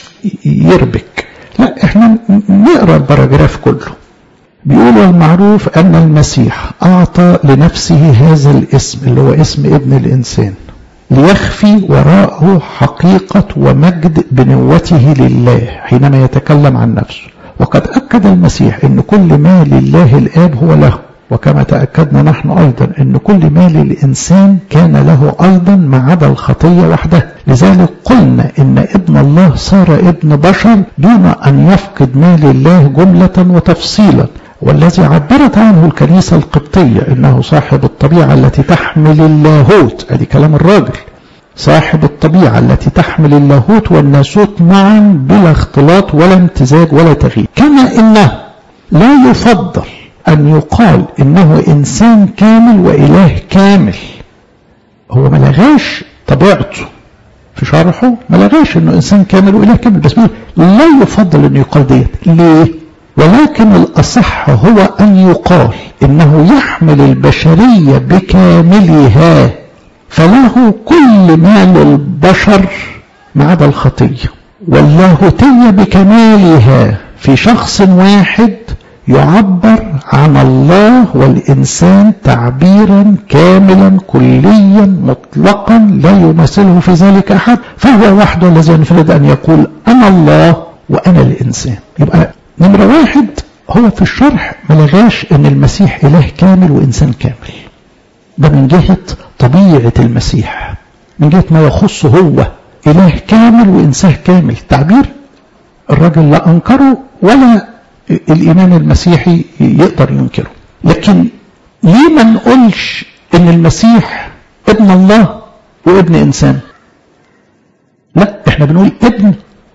يربك لا احنا نقرا البراجراف كله بيقول المعروف ان المسيح اعطى لنفسه هذا الاسم اللي هو اسم ابن الانسان ليخفي وراءه حقيقة ومجد بنوته لله حينما يتكلم عن نفسه وقد أكد المسيح أن كل ما لله الآب هو له وكما تأكدنا نحن أيضا أن كل ما للإنسان كان له أيضا ما عدا الخطية وحده لذلك قلنا أن ابن الله صار ابن بشر دون أن يفقد ما لله جملة وتفصيلا والذي عبرت عنه الكنيسة القبطية إنه صاحب الطبيعة التي تحمل اللاهوت ادي كلام الراجل صاحب الطبيعة التي تحمل اللاهوت والناسوت معا بلا اختلاط ولا امتزاج ولا تغيير كما إنه لا يفضل أن يقال إنه إنسان كامل وإله كامل هو ما لغاش طبيعته في شرحه ما لغاش إنه إنسان كامل وإله كامل بس بيقول لا يفضل أن يقال ديت ليه؟ ولكن الأصح هو أن يقال إنه يحمل البشرية بكاملها فله كل ما للبشر ما عدا الخطية واللاهوتية بكمالها في شخص واحد يعبر عن الله والإنسان تعبيرا كاملا كليا مطلقا لا يمثله في ذلك أحد فهو وحده الذي ينفرد أن يقول أنا الله وأنا الإنسان يبقى نمرة واحد هو في الشرح ملغاش أن المسيح إله كامل وإنسان كامل ده من جهة طبيعة المسيح من جهة ما يخصه هو إله كامل وإنسان كامل تعبير الراجل لا أنكره ولا الإيمان المسيحي يقدر ينكره لكن ليه ما نقولش إن المسيح ابن الله وابن إنسان لا احنا بنقول ابن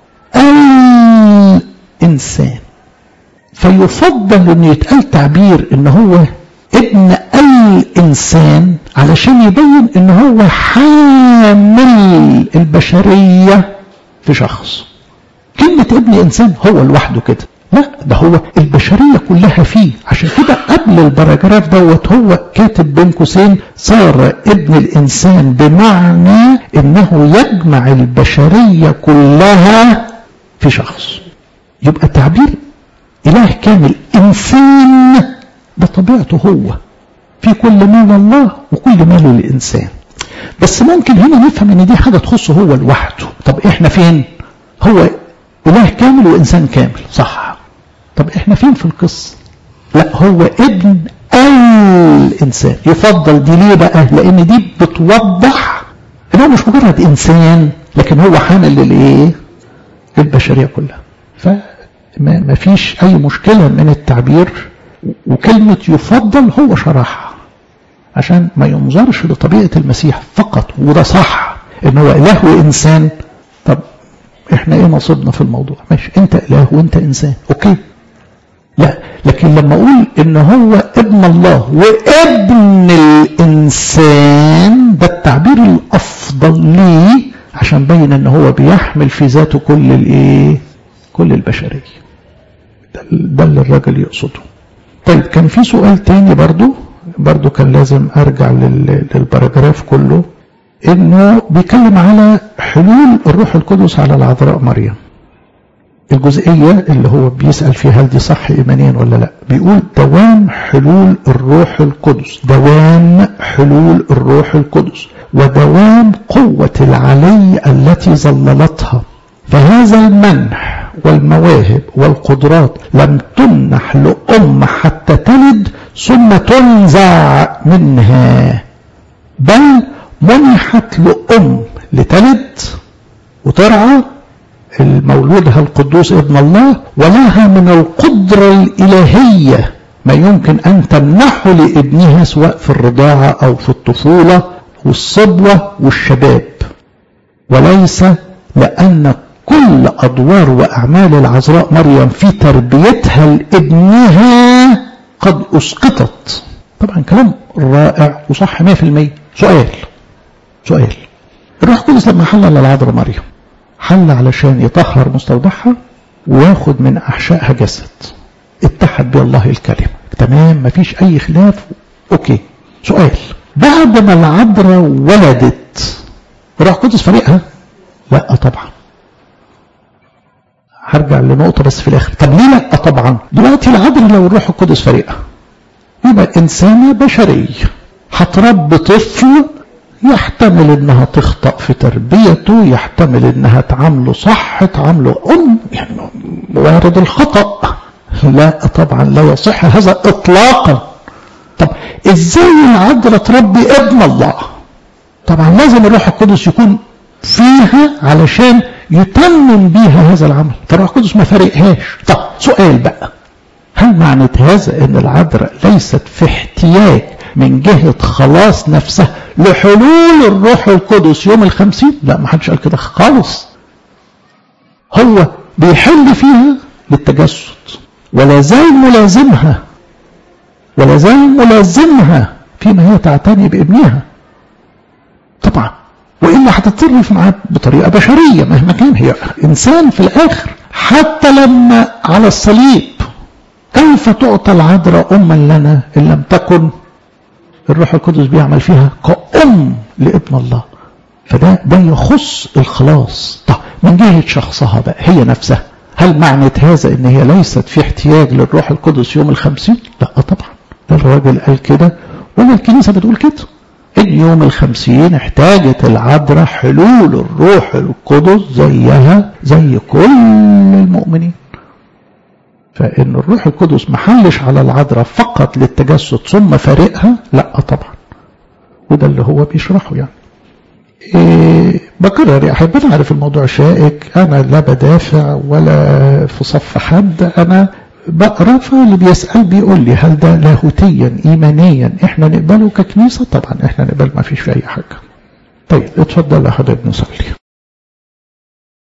الإنسان فيفضل أن يتقال تعبير إن هو ابن الإنسان علشان يبين إن هو حامل البشرية في شخص كلمة ابن إنسان هو لوحده كده لا ده هو البشرية كلها فيه عشان كده قبل البراجراف دوت هو كاتب بين قوسين صار ابن الإنسان بمعنى إنه يجمع البشرية كلها في شخص يبقى تعبير إله كامل إنسان ده طبيعته هو في كل مال الله وكل مال للإنسان بس ممكن هنا نفهم ان دي حاجة تخصه هو لوحده طب احنا فين هو اله كامل وانسان كامل صح طب احنا فين في القصة لا هو ابن الانسان يفضل دي ليه بقى لان دي بتوضح ان هو مش مجرد انسان لكن هو حامل للايه للبشرية كلها فما فيش اي مشكلة من التعبير وكلمة يفضل هو شرحها عشان ما ينظرش لطبيعة المسيح فقط وده صح ان هو اله وانسان طب احنا ايه نصيبنا في الموضوع ماشي انت اله وانت انسان اوكي لا لكن لما اقول ان هو ابن الله وابن الانسان ده التعبير الافضل ليه عشان بين ان هو بيحمل في ذاته كل الايه كل البشريه ده اللي الراجل يقصده طيب كان في سؤال تاني برضو برضو كان لازم ارجع للباراجراف كله انه بيتكلم على حلول الروح القدس على العذراء مريم الجزئية اللي هو بيسأل فيها هل دي صح إيمانيا ولا لا بيقول دوام حلول الروح القدس دوام حلول الروح القدس ودوام قوة العلي التي ظللتها فهذا المنح والمواهب والقدرات لم تمنح لأم حتى تلد ثم تنزع منها بل منحت لأم لتلد وترعى المولودها القدوس ابن الله ولها من القدرة الإلهية ما يمكن أن تمنحه لابنها سواء في الرضاعة أو في الطفولة والصبوة والشباب وليس لأن كل أدوار وأعمال العذراء مريم في تربيتها لابنها قد أسقطت طبعا كلام رائع وصح 100% سؤال سؤال الروح القدس لما حل على العذراء مريم حل علشان يطهر مستودعها وياخد من أحشائها جسد اتحد بها الله الكلمة تمام مفيش أي خلاف أوكي سؤال بعد ما العذراء ولدت الروح القدس فريقها لا طبعا هرجع لنقطة بس في الآخر طب ليه لا طبعا دلوقتي العذراء لو الروح القدس فريقها يبقى إنسانة بشرية هتربي طفل يحتمل انها تخطأ في تربيته يحتمل انها تعامله صح تعامله ام يعني وارد الخطأ لا طبعا لا يصح هذا اطلاقا طب ازاي العذراء تربي ابن الله طبعا لازم الروح القدس يكون فيها علشان يتمم بيها هذا العمل فالروح القدس ما فارقهاش طب سؤال بقى هل معنى هذا ان العذراء ليست في احتياج من جهة خلاص نفسها لحلول الروح القدس يوم الخمسين لا ما حدش قال كده خالص هو بيحل فيها للتجسد ولا زال ملازمها ولا زال ملازمها فيما هي تعتني بابنها طبعا وإلا هتتصرف معاه بطريقة بشرية مهما كان هي إنسان في الآخر حتى لما على الصليب كيف تعطى العذراء أما لنا إن لم تكن الروح القدس بيعمل فيها كأم لابن الله فده ده يخص الخلاص طب من جهة شخصها بقى هي نفسها هل معنى هذا ان هي ليست في احتياج للروح القدس يوم الخمسين لا طبعا ده الراجل قال كده ولا الكنيسة بتقول كده ان يوم الخمسين احتاجت العذراء حلول الروح القدس زيها زي كل المؤمنين فإن الروح القدس محلش على العذراء فقط للتجسد ثم فارقها لا طبعا وده اللي هو بيشرحه يعني إيه بكرر يا أحبة عارف الموضوع شائك أنا لا بدافع ولا في صف حد أنا بقرا فاللي بيسأل بيقول لي هل ده لاهوتيا إيمانيا إحنا نقبله ككنيسة طبعا إحنا نقبل ما فيش في أي حاجة طيب اتفضل يا حبيبي نصلي